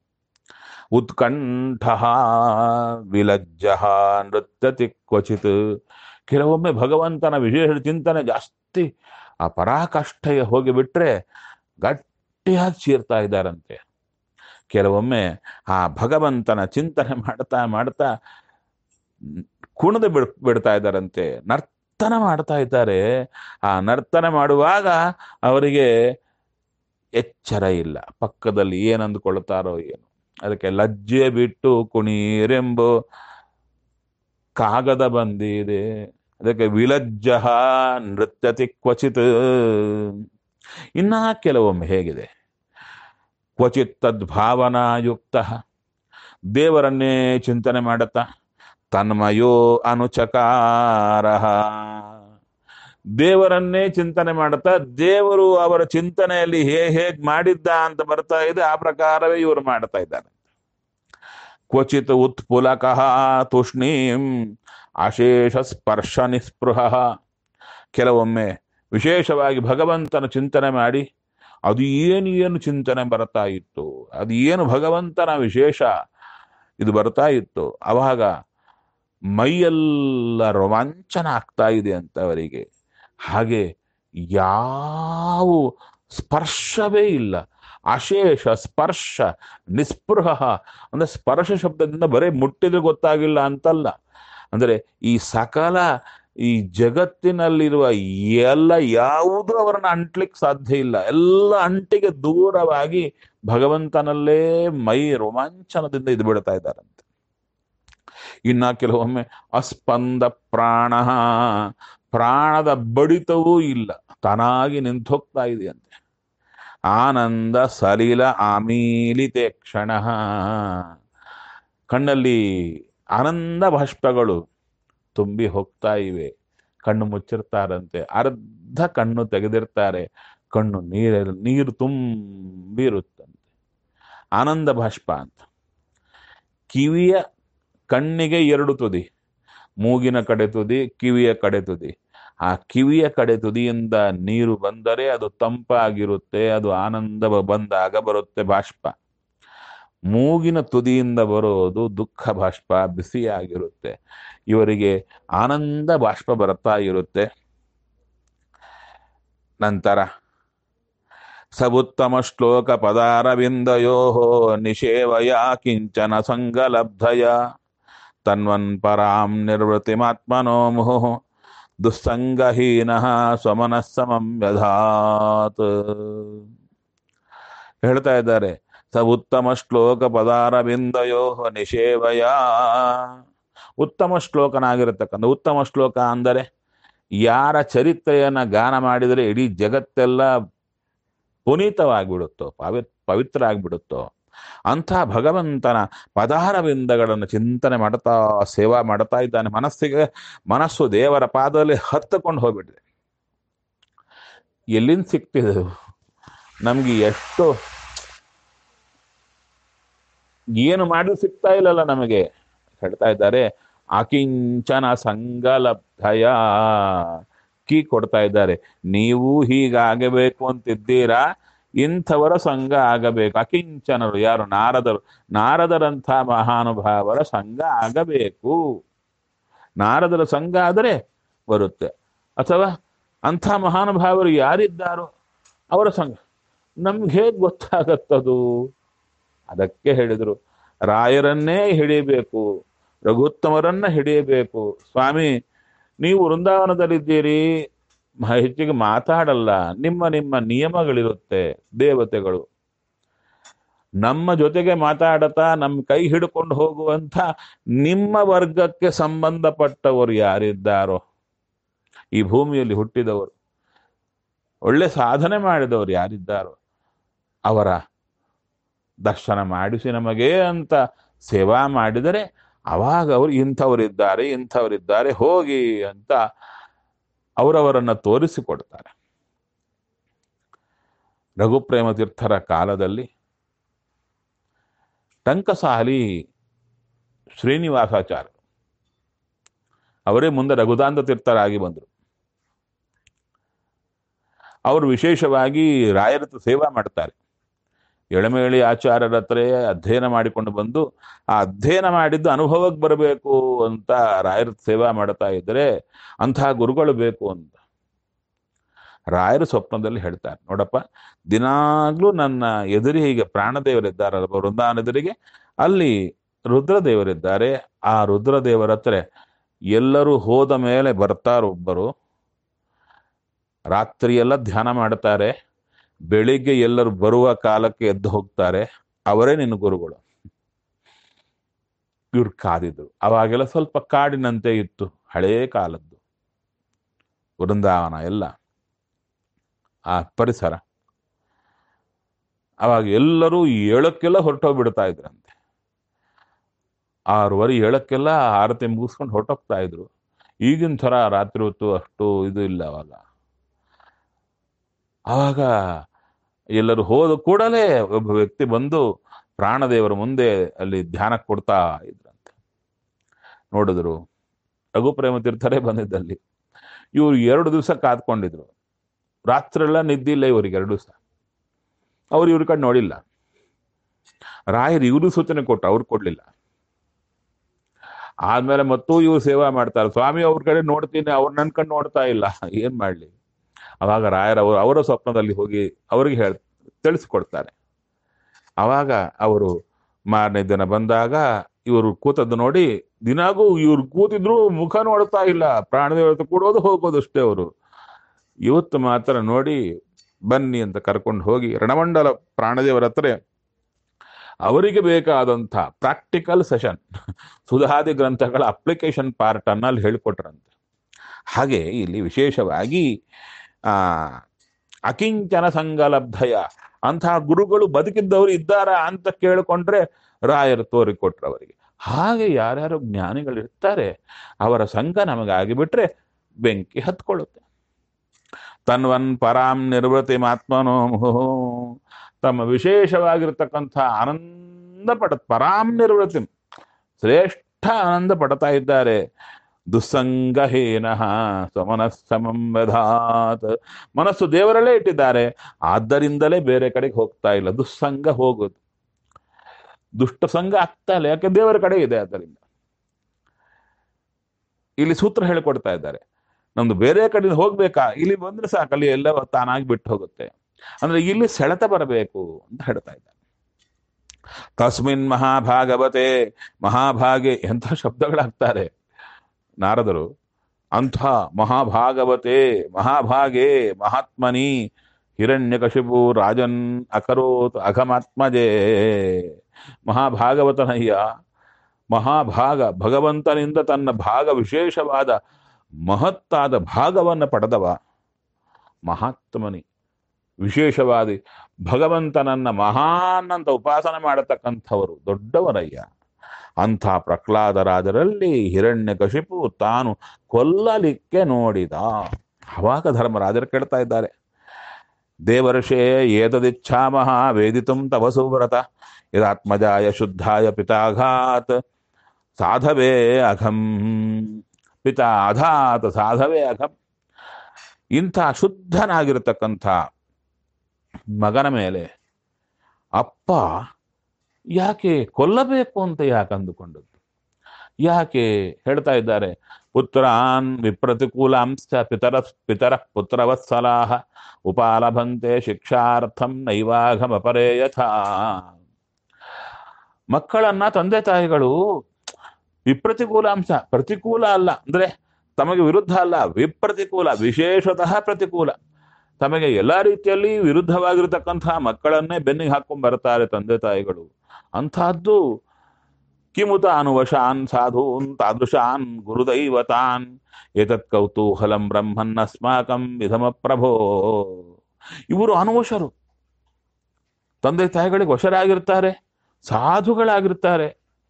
ಉತ್ಕಂಠ ವಿಲಜ್ಜ ನೃತ್ಯತಿ ಕ್ವಚಿತ್ ಕೆಲವೊಮ್ಮೆ ಭಗವಂತನ ವಿಶೇಷ ಚಿಂತನೆ ಜಾಸ್ತಿ ಆ ಪರಾಕಾಷ್ಠೆಗೆ ಹೋಗಿಬಿಟ್ರೆ ಗಟ್ಟಿಯಾಗಿ ಚೀರ್ತಾ ಇದ್ದಾರಂತೆ ಕೆಲವೊಮ್ಮೆ ಆ ಭಗವಂತನ ಚಿಂತನೆ ಮಾಡ್ತಾ ಮಾಡ್ತಾ ಕುಣಿದು ಬಿಡ್ ಬಿಡ್ತಾ ಇದ್ದಾರಂತೆ ನರ್ತನ ಮಾಡ್ತಾ ಇದ್ದಾರೆ ಆ ನರ್ತನ ಮಾಡುವಾಗ ಅವರಿಗೆ ಎಚ್ಚರ ಇಲ್ಲ ಪಕ್ಕದಲ್ಲಿ ಏನಂದುಕೊಳ್ತಾರೋ ಏನು ಅದಕ್ಕೆ ಲಜ್ಜೆ ಬಿಟ್ಟು ಕುಣೀರೆಂಬು ಕಾಗದ ಬಂದಿದೆ ಅದಕ್ಕೆ ವಿಲಜ್ಜ ನೃತ್ಯತಿ ಕ್ವಚಿತ್ ಇನ್ನ ಕೆಲವೊಮ್ಮೆ ಹೇಗಿದೆ ಕ್ವಚಿತ್ ತದ್ಭಾವನಾಯುಕ್ತ ದೇವರನ್ನೇ ಚಿಂತನೆ ಮಾಡುತ್ತಾ ತನ್ಮಯೋ ಅನುಚಕಾರ ದೇವರನ್ನೇ ಚಿಂತನೆ ಮಾಡುತ್ತಾ ದೇವರು ಅವರ ಚಿಂತನೆಯಲ್ಲಿ ಹೇ ಹೇಗ್ ಮಾಡಿದ್ದ ಅಂತ ಬರ್ತಾ ಇದೆ ಆ ಪ್ರಕಾರವೇ ಇವರು ಮಾಡ್ತಾ ಇದ್ದಾರೆ ಕ್ವಚಿತ್ ಉತ್ಪುಲಕ ತೂಷ್ಣೀಂ ಅಶೇಷ ಸ್ಪರ್ಶ ನಿಸ್ಪೃಹ ಕೆಲವೊಮ್ಮೆ ವಿಶೇಷವಾಗಿ ಭಗವಂತನ ಚಿಂತನೆ ಮಾಡಿ ಅದು ಏನು ಏನು ಚಿಂತನೆ ಬರ್ತಾ ಇತ್ತು ಅದು ಏನು ಭಗವಂತನ ವಿಶೇಷ ಇದು ಬರ್ತಾ ಇತ್ತು ಅವಾಗ ಮೈಯೆಲ್ಲ ರೋಮಾಂಚನ ಆಗ್ತಾ ಇದೆ ಅಂತ ಅವರಿಗೆ ಹಾಗೆ ಯಾವ ಸ್ಪರ್ಶವೇ ಇಲ್ಲ ಅಶೇಷ ಸ್ಪರ್ಶ ನಿಸ್ಪೃಹ ಅಂದ್ರೆ ಸ್ಪರ್ಶ ಶಬ್ದದಿಂದ ಬರೀ ಮುಟ್ಟಿದ್ರೆ ಗೊತ್ತಾಗಿಲ್ಲ ಅಂತಲ್ಲ ಅಂದ್ರೆ ಈ ಸಕಲ ಈ ಜಗತ್ತಿನಲ್ಲಿರುವ ಎಲ್ಲ ಯಾವುದೂ ಅವರನ್ನ ಅಂಟ್ಲಿಕ್ಕೆ ಸಾಧ್ಯ ಇಲ್ಲ ಎಲ್ಲ ಅಂಟಿಗೆ ದೂರವಾಗಿ ಭಗವಂತನಲ್ಲೇ ಮೈ ರೋಮಾಂಚನದಿಂದ ಇದು ಬಿಡ್ತಾ ಇದ್ದಾರಂತೆ ಇನ್ನ ಕೆಲವೊಮ್ಮೆ ಅಸ್ಪಂದ ಪ್ರಾಣ ಪ್ರಾಣದ ಬಡಿತವೂ ಇಲ್ಲ ತಾನಾಗಿ ನಿಂತು ಹೋಗ್ತಾ ಇದೆಯಂತೆ ಆನಂದ ಸಲಿಲ ಆಮೀಲಿತೆ ಕ್ಷಣ ಕಣ್ಣಲ್ಲಿ ಆನಂದ ಬಾಷ್ಪಗಳು ತುಂಬಿ ಹೋಗ್ತಾ ಇವೆ ಕಣ್ಣು ಮುಚ್ಚಿರ್ತಾರಂತೆ ಅರ್ಧ ಕಣ್ಣು ತೆಗೆದಿರ್ತಾರೆ ಕಣ್ಣು ನೀರ ನೀರು ತುಂಬಿರುತ್ತಂತೆ ಆನಂದ ಬಾಷ್ಪ ಅಂತ ಕಿವಿಯ ಕಣ್ಣಿಗೆ ಎರಡು ತುದಿ ಮೂಗಿನ ಕಡೆ ತುದಿ ಕಿವಿಯ ಕಡೆ ತುದಿ ಆ ಕಿವಿಯ ಕಡೆ ತುದಿಯಿಂದ ನೀರು ಬಂದರೆ ಅದು ತಂಪಾಗಿರುತ್ತೆ ಅದು ಆನಂದ ಬಂದಾಗ ಬರುತ್ತೆ ಬಾಷ್ಪ ಮೂಗಿನ ತುದಿಯಿಂದ ಬರೋದು ದುಃಖ ಬಾಷ್ಪ ಬಿಸಿಯಾಗಿರುತ್ತೆ ಇವರಿಗೆ ಆನಂದ ಬಾಷ್ಪ ಬರ್ತಾ ಇರುತ್ತೆ ನಂತರ ಸಬುತ್ತಮ ಶ್ಲೋಕ ಪದಾರವಿಂದಯೋ ನಿಷೇವಯ ಕಿಂಚನ ಸಂಗಲಬ್ಧಯ ತನ್ವನ್ ಪರಾಂ ನಿರ್ವೃತಿಮಾತ್ಮನೋ ಮುಹುಃ ದುಸ್ಸಂಗಹೀನ ಸ್ವಮನಸ್ಸಮಂ ವ್ಯಧಾತ್ ಹೇಳ್ತಾ ಇದ್ದಾರೆ ಸ ಉತ್ತಮ ಶ್ಲೋಕ ಪದಾರವಿಂದಯೋ ನಿಷೇವಯ ಉತ್ತಮ ಶ್ಲೋಕನಾಗಿರತಕ್ಕಂಥ ಉತ್ತಮ ಶ್ಲೋಕ ಅಂದರೆ ಯಾರ ಚರಿತ್ರೆಯನ್ನ ಗಾನ ಮಾಡಿದರೆ ಇಡೀ ಜಗತ್ತೆಲ್ಲ ಪುನೀತವಾಗಿಬಿಡುತ್ತೋ ಪವಿ ಪವಿತ್ರ ಆಗಿಬಿಡುತ್ತೋ ಅಂಥ ಭಗವಂತನ ಪದಾರವಿಂದಗಳನ್ನು ಚಿಂತನೆ ಮಾಡ್ತಾ ಸೇವಾ ಮಾಡ್ತಾ ಇದ್ದಾನೆ ಮನಸ್ಸಿಗೆ ಮನಸ್ಸು ದೇವರ ಪಾದದಲ್ಲಿ ಹತ್ತಕೊಂಡು ಹೋಗ್ಬಿಟ್ಟಿದೆ ಎಲ್ಲಿಂದ ಸಿಕ್ತಿದೆ ನಮ್ಗೆ ಎಷ್ಟು ಏನು ಮಾಡಿದ್ರು ಸಿಗ್ತಾ ಇಲ್ಲಲ್ಲ ನಮಗೆ ಹೇಳ್ತಾ ಇದ್ದಾರೆ ಅಕಿಂಚನ ಸಂಗಲಬ್ಧಯ ಕೀ ಕೊಡ್ತಾ ಇದ್ದಾರೆ ನೀವು ಹೀಗಾಗಬೇಕು ಅಂತಿದ್ದೀರಾ ಇಂಥವರ ಸಂಘ ಆಗಬೇಕು ಅಕಿಂಚನರು ಯಾರು ನಾರದರು ನಾರದರಂಥ ಮಹಾನುಭಾವರ ಸಂಘ ಆಗಬೇಕು ನಾರದರ ಸಂಘ ಆದರೆ ಬರುತ್ತೆ ಅಥವಾ ಅಂಥ ಮಹಾನುಭಾವರು ಯಾರಿದ್ದಾರೋ ಅವರ ಸಂಘ ನಮ್ಗೆ ಹೇಗೆ ಗೊತ್ತಾಗತ್ತದು ಅದಕ್ಕೆ ಹೇಳಿದರು ರಾಯರನ್ನೇ ಹಿಡಿಯಬೇಕು ರಘುತ್ತಮರನ್ನ ಹಿಡಿಯಬೇಕು ಸ್ವಾಮಿ ನೀವು ವೃಂದಾವನದಲ್ಲಿದ್ದೀರಿ ಮ- ಹೆಚ್ಚಿಗೆ ಮಾತಾಡಲ್ಲ ನಿಮ್ಮ ನಿಮ್ಮ ನಿಯಮಗಳಿರುತ್ತೆ ದೇವತೆಗಳು ನಮ್ಮ ಜೊತೆಗೆ ಮಾತಾಡತಾ ನಮ್ಮ ಕೈ ಹಿಡ್ಕೊಂಡು ಹೋಗುವಂಥ ನಿಮ್ಮ ವರ್ಗಕ್ಕೆ ಸಂಬಂಧಪಟ್ಟವರು ಯಾರಿದ್ದಾರೋ ಈ ಭೂಮಿಯಲ್ಲಿ ಹುಟ್ಟಿದವರು ಒಳ್ಳೆ ಸಾಧನೆ ಮಾಡಿದವರು ಯಾರಿದ್ದಾರೋ ಅವರ ದರ್ಶನ ಮಾಡಿಸಿ ನಮಗೆ ಅಂತ ಸೇವಾ ಮಾಡಿದರೆ ಅವಾಗ ಅವರು ಇಂಥವರಿದ್ದಾರೆ ಇಂಥವರಿದ್ದಾರೆ ಹೋಗಿ ಅಂತ ಅವರವರನ್ನ ತೋರಿಸಿಕೊಡ್ತಾರೆ ರಘುಪ್ರೇಮ ತೀರ್ಥರ ಕಾಲದಲ್ಲಿ ಟಂಕಸಾಲಿ ಶ್ರೀನಿವಾಸಾಚಾರ್ಯ ಅವರೇ ಮುಂದೆ ರಘುದಾಂತ ತೀರ್ಥರಾಗಿ ಬಂದರು ಅವರು ವಿಶೇಷವಾಗಿ ರಾಯರ ಹತ್ರ ಸೇವಾ ಮಾಡ್ತಾರೆ ಎಳಮೇಳಿ ಆಚಾರ್ಯರ ಹತ್ರ ಅಧ್ಯಯನ ಮಾಡಿಕೊಂಡು ಬಂದು ಆ ಅಧ್ಯಯನ ಮಾಡಿದ್ದು ಅನುಭವಕ್ಕೆ ಬರಬೇಕು ಅಂತ ರಾಯರ ಸೇವಾ ಮಾಡ್ತಾ ಇದ್ರೆ ಅಂತಹ ಗುರುಗಳು ಬೇಕು ಅಂತ ರಾಯರ ಸ್ವಪ್ನದಲ್ಲಿ ಹೇಳ್ತಾರೆ ನೋಡಪ್ಪ ದಿನಾಗ್ಲೂ ನನ್ನ ಎದುರಿ ಹೀಗೆ ಪ್ರಾಣದೇವರಿದ್ದಾರಲ್ಲ ವೃಂದಾವನ ಎದುರಿಗೆ ಅಲ್ಲಿ ರುದ್ರದೇವರಿದ್ದಾರೆ ಆ ರುದ್ರದೇವರ ಹತ್ರ ಎಲ್ಲರೂ ಹೋದ ಮೇಲೆ ಬರ್ತಾರೊಬ್ಬರು ರಾತ್ರಿಯೆಲ್ಲ ಧ್ಯಾನ ಮಾಡ್ತಾರೆ ಬೆಳಿಗ್ಗೆ ಎಲ್ಲರೂ ಬರುವ ಕಾಲಕ್ಕೆ ಎದ್ದು ಹೋಗ್ತಾರೆ ಅವರೇ ನಿನ್ನ ಗುರುಗಳು ಇವ್ರು ಕಾದಿದ್ರು ಅವಾಗೆಲ್ಲ ಸ್ವಲ್ಪ ಕಾಡಿನಂತೆ ಇತ್ತು ಹಳೇ ಕಾಲದ್ದು ವೃಂದಾವನ ಎಲ್ಲ ಆ ಪರಿಸರ ಅವಾಗ ಎಲ್ಲರೂ ಏಳಕ್ಕೆಲ್ಲ ಹೊರಟೋಗ್ಬಿಡ್ತಾ ಇದ್ರಂತೆ ಆರೂವರೆ ಏಳಕ್ಕೆಲ್ಲ ಆರತಿ ಮುಗಿಸ್ಕೊಂಡು ಹೊರಟೋಗ್ತಾ ಇದ್ರು ಈಗಿನ ಥರ ರಾತ್ರಿ ಹೊತ್ತು ಅಷ್ಟು ಇದು ಇಲ್ಲ ಅವಾಗ ಆವಾಗ ಎಲ್ಲರೂ ಹೋದ ಕೂಡಲೇ ಒಬ್ಬ ವ್ಯಕ್ತಿ ಬಂದು ಪ್ರಾಣದೇವರ ಮುಂದೆ ಅಲ್ಲಿ ಧ್ಯಾನ ಕೊಡ್ತಾ ಇದ್ರಂತೆ ನೋಡಿದ್ರು ರಘುಪ್ರೇಮ ತೀರ್ಥರೇ ಬಂದಿದ್ದಲ್ಲಿ ಇವ್ರು ಎರಡು ದಿವಸ ಕಾದ್ಕೊಂಡಿದ್ರು ರಾತ್ರೆಲ್ಲ ನಿದ್ದಿಲ್ಲ ಇವರಿಗೆ ಎರಡು ದಿವಸ ಅವ್ರು ಇವ್ರ ಕಡೆ ನೋಡಿಲ್ಲ ರಾಯರು ಇವರು ಸೂಚನೆ ಕೊಟ್ಟು ಅವ್ರು ಕೊಡ್ಲಿಲ್ಲ ಆದ್ಮೇಲೆ ಮತ್ತೂ ಇವ್ರು ಸೇವಾ ಮಾಡ್ತಾರೆ ಸ್ವಾಮಿ ಅವ್ರ ಕಡೆ ನೋಡ್ತೀನಿ ಅವ್ರು ನನ್ ಕಡೆ ನೋಡ್ತಾ ಇಲ್ಲ ಏನ್ ಮಾಡ್ಲಿ ಅವಾಗ ರಾಯರ ಅವರು ಅವರ ಸ್ವಪ್ನದಲ್ಲಿ ಹೋಗಿ ಅವ್ರಿಗೆ ಹೇಳ್ ತಿಳಿಸ್ಕೊಡ್ತಾರೆ ಅವಾಗ ಅವರು ಮಾರನೇ ದಿನ ಬಂದಾಗ ಇವರು ಕೂತದ್ದು ನೋಡಿ ದಿನಾಗೂ ಇವ್ರು ಕೂತಿದ್ರು ಮುಖ ನೋಡ್ತಾ ಇಲ್ಲ ಪ್ರಾಣದೇವತೆ ಕೂಡೋದು ಹೋಗೋದು ಅಷ್ಟೇ ಅವರು ಇವತ್ತು ಮಾತ್ರ ನೋಡಿ ಬನ್ನಿ ಅಂತ ಕರ್ಕೊಂಡು ಹೋಗಿ ರಣಮಂಡಲ ಪ್ರಾಣದೇವರ ಹತ್ರ ಅವರಿಗೆ ಬೇಕಾದಂಥ ಪ್ರಾಕ್ಟಿಕಲ್ ಸೆಷನ್ ಸುಧಾದಿ ಗ್ರಂಥಗಳ ಅಪ್ಲಿಕೇಶನ್ ಪಾರ್ಟ್ ಅನ್ನ ಅಲ್ಲಿ ಹೇಳಿಕೊಟ್ರಂತೆ ಹಾಗೆ ಇಲ್ಲಿ ವಿಶೇಷವಾಗಿ ಆ ಅಕಿಂಚನ ಸಂಗಲಬ್ಧಯ ಅಂತಹ ಗುರುಗಳು ಬದುಕಿದ್ದವರು ಇದ್ದಾರಾ ಅಂತ ಕೇಳಿಕೊಂಡ್ರೆ ರಾಯರು ತೋರಿಕೊಟ್ರು ಅವರಿಗೆ ಹಾಗೆ ಯಾರ್ಯಾರು ಜ್ಞಾನಿಗಳು ಇರ್ತಾರೆ ಅವರ ಸಂಘ ನಮಗಾಗಿ ಬಿಟ್ರೆ ಬೆಂಕಿ ಹತ್ಕೊಳ್ಳುತ್ತೆ ತನ್ವನ್ ಪರಾಂ ನಿರ್ವೃತಿ ಮಾತ್ಮನೋ ಮುಹುಃ. ತಮ್ಮ ವಿಶೇಷವಾಗಿರ್ತಕ್ಕಂಥ ಆನಂದ ಪಡ ಪರಾಂ ನಿರ್ವೃತಿ ಶ್ರೇಷ್ಠ ಆನಂದ ಪಡ್ತಾ ಇದ್ದಾರೆ ದುಸ್ಸಂಗಹೀನ ಸಮನಸ್ಸಮಂ ವಧಾತ್ ಮನಸ್ಸು ದೇವರಲ್ಲೇ ಇಟ್ಟಿದ್ದಾರೆ ಆದ್ದರಿಂದಲೇ ಬೇರೆ ಕಡೆಗೆ ಹೋಗ್ತಾ ಇಲ್ಲ ದುಸ್ಸಂಗ ಹೋಗೋದು ದುಷ್ಟ ಸಂಘ ಆಗ್ತಾ ಇಲ್ಲ ಯಾಕೆ ದೇವರ ಕಡೆ ಇದೆ ಆದ್ದರಿಂದ ಇಲ್ಲಿ ಸೂತ್ರ ಹೇಳಿಕೊಡ್ತಾ ಇದ್ದಾರೆ ನಮ್ದು ಬೇರೆ ಕಡೆ ಹೋಗ್ಬೇಕಾ ಇಲ್ಲಿ ಬಂದ್ರೆ ಸಾಕು ಅಲ್ಲಿ ಎಲ್ಲ ತಾನಾಗಿ ಬಿಟ್ಟು ಹೋಗುತ್ತೆ ಅಂದ್ರೆ ಇಲ್ಲಿ ಸೆಳೆತ ಬರಬೇಕು ಅಂತ ಹೇಳ್ತಾ ಇದ್ದಾರೆ ತಸ್ಮಿನ್ ಮಹಾಭಾಗವತೆ ಮಹಾಭಾಗೆ ಎಂಥ ಶಬ್ದಗಳಾಗ್ತಾರೆ ನಾರದರು ಅಂಥ ಮಹಾಭಾಗವತೆ ಮಹಾಭಾಗೆ ಮಹಾತ್ಮನಿ ಹಿರಣ್ಯಕಶಿಪು ರಾಜನ್ ಅಕರೋತ್ ಅಘಮಾತ್ಮಜೇ ಮಹಾಭಾಗವತನಯ್ಯ ಮಹಾಭಾಗ ಭಗವಂತನಿಂದ ತನ್ನ ಭಾಗ ವಿಶೇಷವಾದ ಮಹತ್ತಾದ ಭಾಗವನ್ನು ಪಡೆದವ ಮಹಾತ್ಮನಿ ವಿಶೇಷವಾದಿ ಭಗವಂತನನ್ನ ಮಹಾನ್ ಅಂತ ಉಪಾಸನೆ ಮಾಡತಕ್ಕಂಥವರು ದೊಡ್ಡವರಯ್ಯ ಅಂಥ ಪ್ರಹ್ಲಾದರಾಜರಲ್ಲಿ ಹಿರಣ್ಯಕಶಿಪು ತಾನು ಕೊಲ್ಲಲಿಕ್ಕೆ ನೋಡಿದ ಅವಾಗ ಧರ್ಮರಾಜರು ಕೇಳ್ತಾ ಇದ್ದಾರೆ ದೇವರ್ಷೇ ಏತದಿಚ್ಛಾಮಹ ವೇದಿತುಂ ತವ ಸುವ್ರತ ಇದಾತ್ಮಜಾಯ ಶುದ್ಧಾಯ ಪಿತಾಘಾತ್ ಸಾಧವೇ ಅಘಂ ಪಿತಾ ಅಧಾತ್ ಸಾಧವೇ ಅಘಂ ಇಂಥ ಶುದ್ಧನಾಗಿರತಕ್ಕಂಥ ಮಗನ ಮೇಲೆ ಅಪ್ಪ ಯಾಕೆ ಕೊಲ್ಲಬೇಕು ಅಂತ ಯಾಕೆ ಅಂದುಕೊಂಡದ್ದು ಯಾಕೆ ಹೇಳ್ತಾ ಇದ್ದಾರೆ ಪುತ್ರಾನ್ ವಿಪ್ರತಿಕೂಲಾಂಶ ಪಿತರ ಪಿತರ ಪುತ್ರವತ್ಸಲಾಹ ಉಪಾಲಭಂತೆ ಶಿಕ್ಷಾರ್ಥಂ ನೈವಾಘಮಪರೇ ಯಥಾ ಮಕ್ಕಳನ್ನ ತಂದೆ ತಾಯಿಗಳು ವಿಪ್ರತಿಕೂಲಾಂಶ ಪ್ರತಿಕೂಲ ಅಲ್ಲ ಅಂದ್ರೆ ತಮಗೆ ವಿರುದ್ಧ ಅಲ್ಲ ವಿಪ್ರತಿಕೂಲ ವಿಶೇಷತಃ ಪ್ರತಿಕೂಲ ತಮಗೆ ಎಲ್ಲ ರೀತಿಯಲ್ಲಿ ವಿರುದ್ಧವಾಗಿರತಕ್ಕಂತಹ ಮಕ್ಕಳನ್ನೇ ಬೆನ್ನಿಗೆ ಹಾಕೊಂಡ್ ಬರ್ತಾರೆ ತಂದೆ ತಾಯಿಗಳು ಅಂಥದ್ದು ಕಿಮುತ ಅನುವಶಾನ್ ಸಾಧೂನ್ ತಾದೃಶಾನ್ ಗುರುದೈವತಾನ್ ಏತತ್ ಕೌತೂಹಲಂ ಬ್ರಹ್ಮನ್ ಅಸ್ಮಾಕಂ ವಿಧಮ ಪ್ರಭೋ ಇವರು ಅನುವಶರು ತಂದೆ ತಾಯಿಗಳಿಗೆ ವಶರಾಗಿರ್ತಾರೆ ಸಾಧುಗಳಾಗಿರ್ತಾರೆ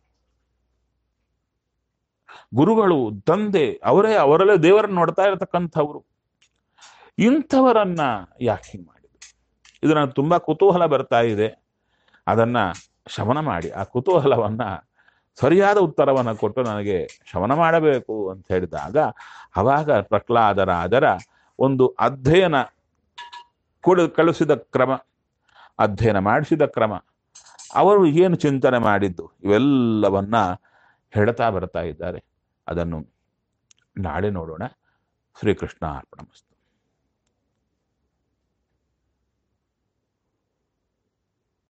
ಗುರುಗಳು ತಂದೆ ಅವರೇ ಅವರಲ್ಲೇ ದೇವರನ್ನು ನೋಡ್ತಾ ಇರತಕ್ಕಂಥವ್ರು ಇಂಥವರನ್ನ ಯಾಕೆ ಹಿಂಗೆ ಮಾಡಿದ್ರು ಇದು ನನಗೆ ತುಂಬಾ ಕುತೂಹಲ ಬರ್ತಾ ಇದೆ ಅದನ್ನ ಶಮನ ಮಾಡಿ ಆ ಕುತೂಹಲವನ್ನ ಸರಿಯಾದ ಉತ್ತರವನ್ನು ಕೊಟ್ಟು ನನಗೆ ಶಮನ ಮಾಡಬೇಕು ಅಂತ ಹೇಳಿದಾಗ ಅವಾಗ ಪ್ರಹ್ಲಾದರಾದರ ಒಂದು ಅಧ್ಯಯನ ಕೊಡು ಕಳಿಸಿದ ಕ್ರಮ ಅಧ್ಯಯನ ಮಾಡಿಸಿದ ಕ್ರಮ ಅವರು ಏನು ಚಿಂತನೆ ಮಾಡಿದ್ದು ಇವೆಲ್ಲವನ್ನ ಹೇಳ್ತಾ ಬರ್ತಾ ಇದ್ದಾರೆ ಅದನ್ನು ನಾಳೆ ನೋಡೋಣ ಶ್ರೀಕೃಷ್ಣ ಅರ್ಪಣಮಸ್ತು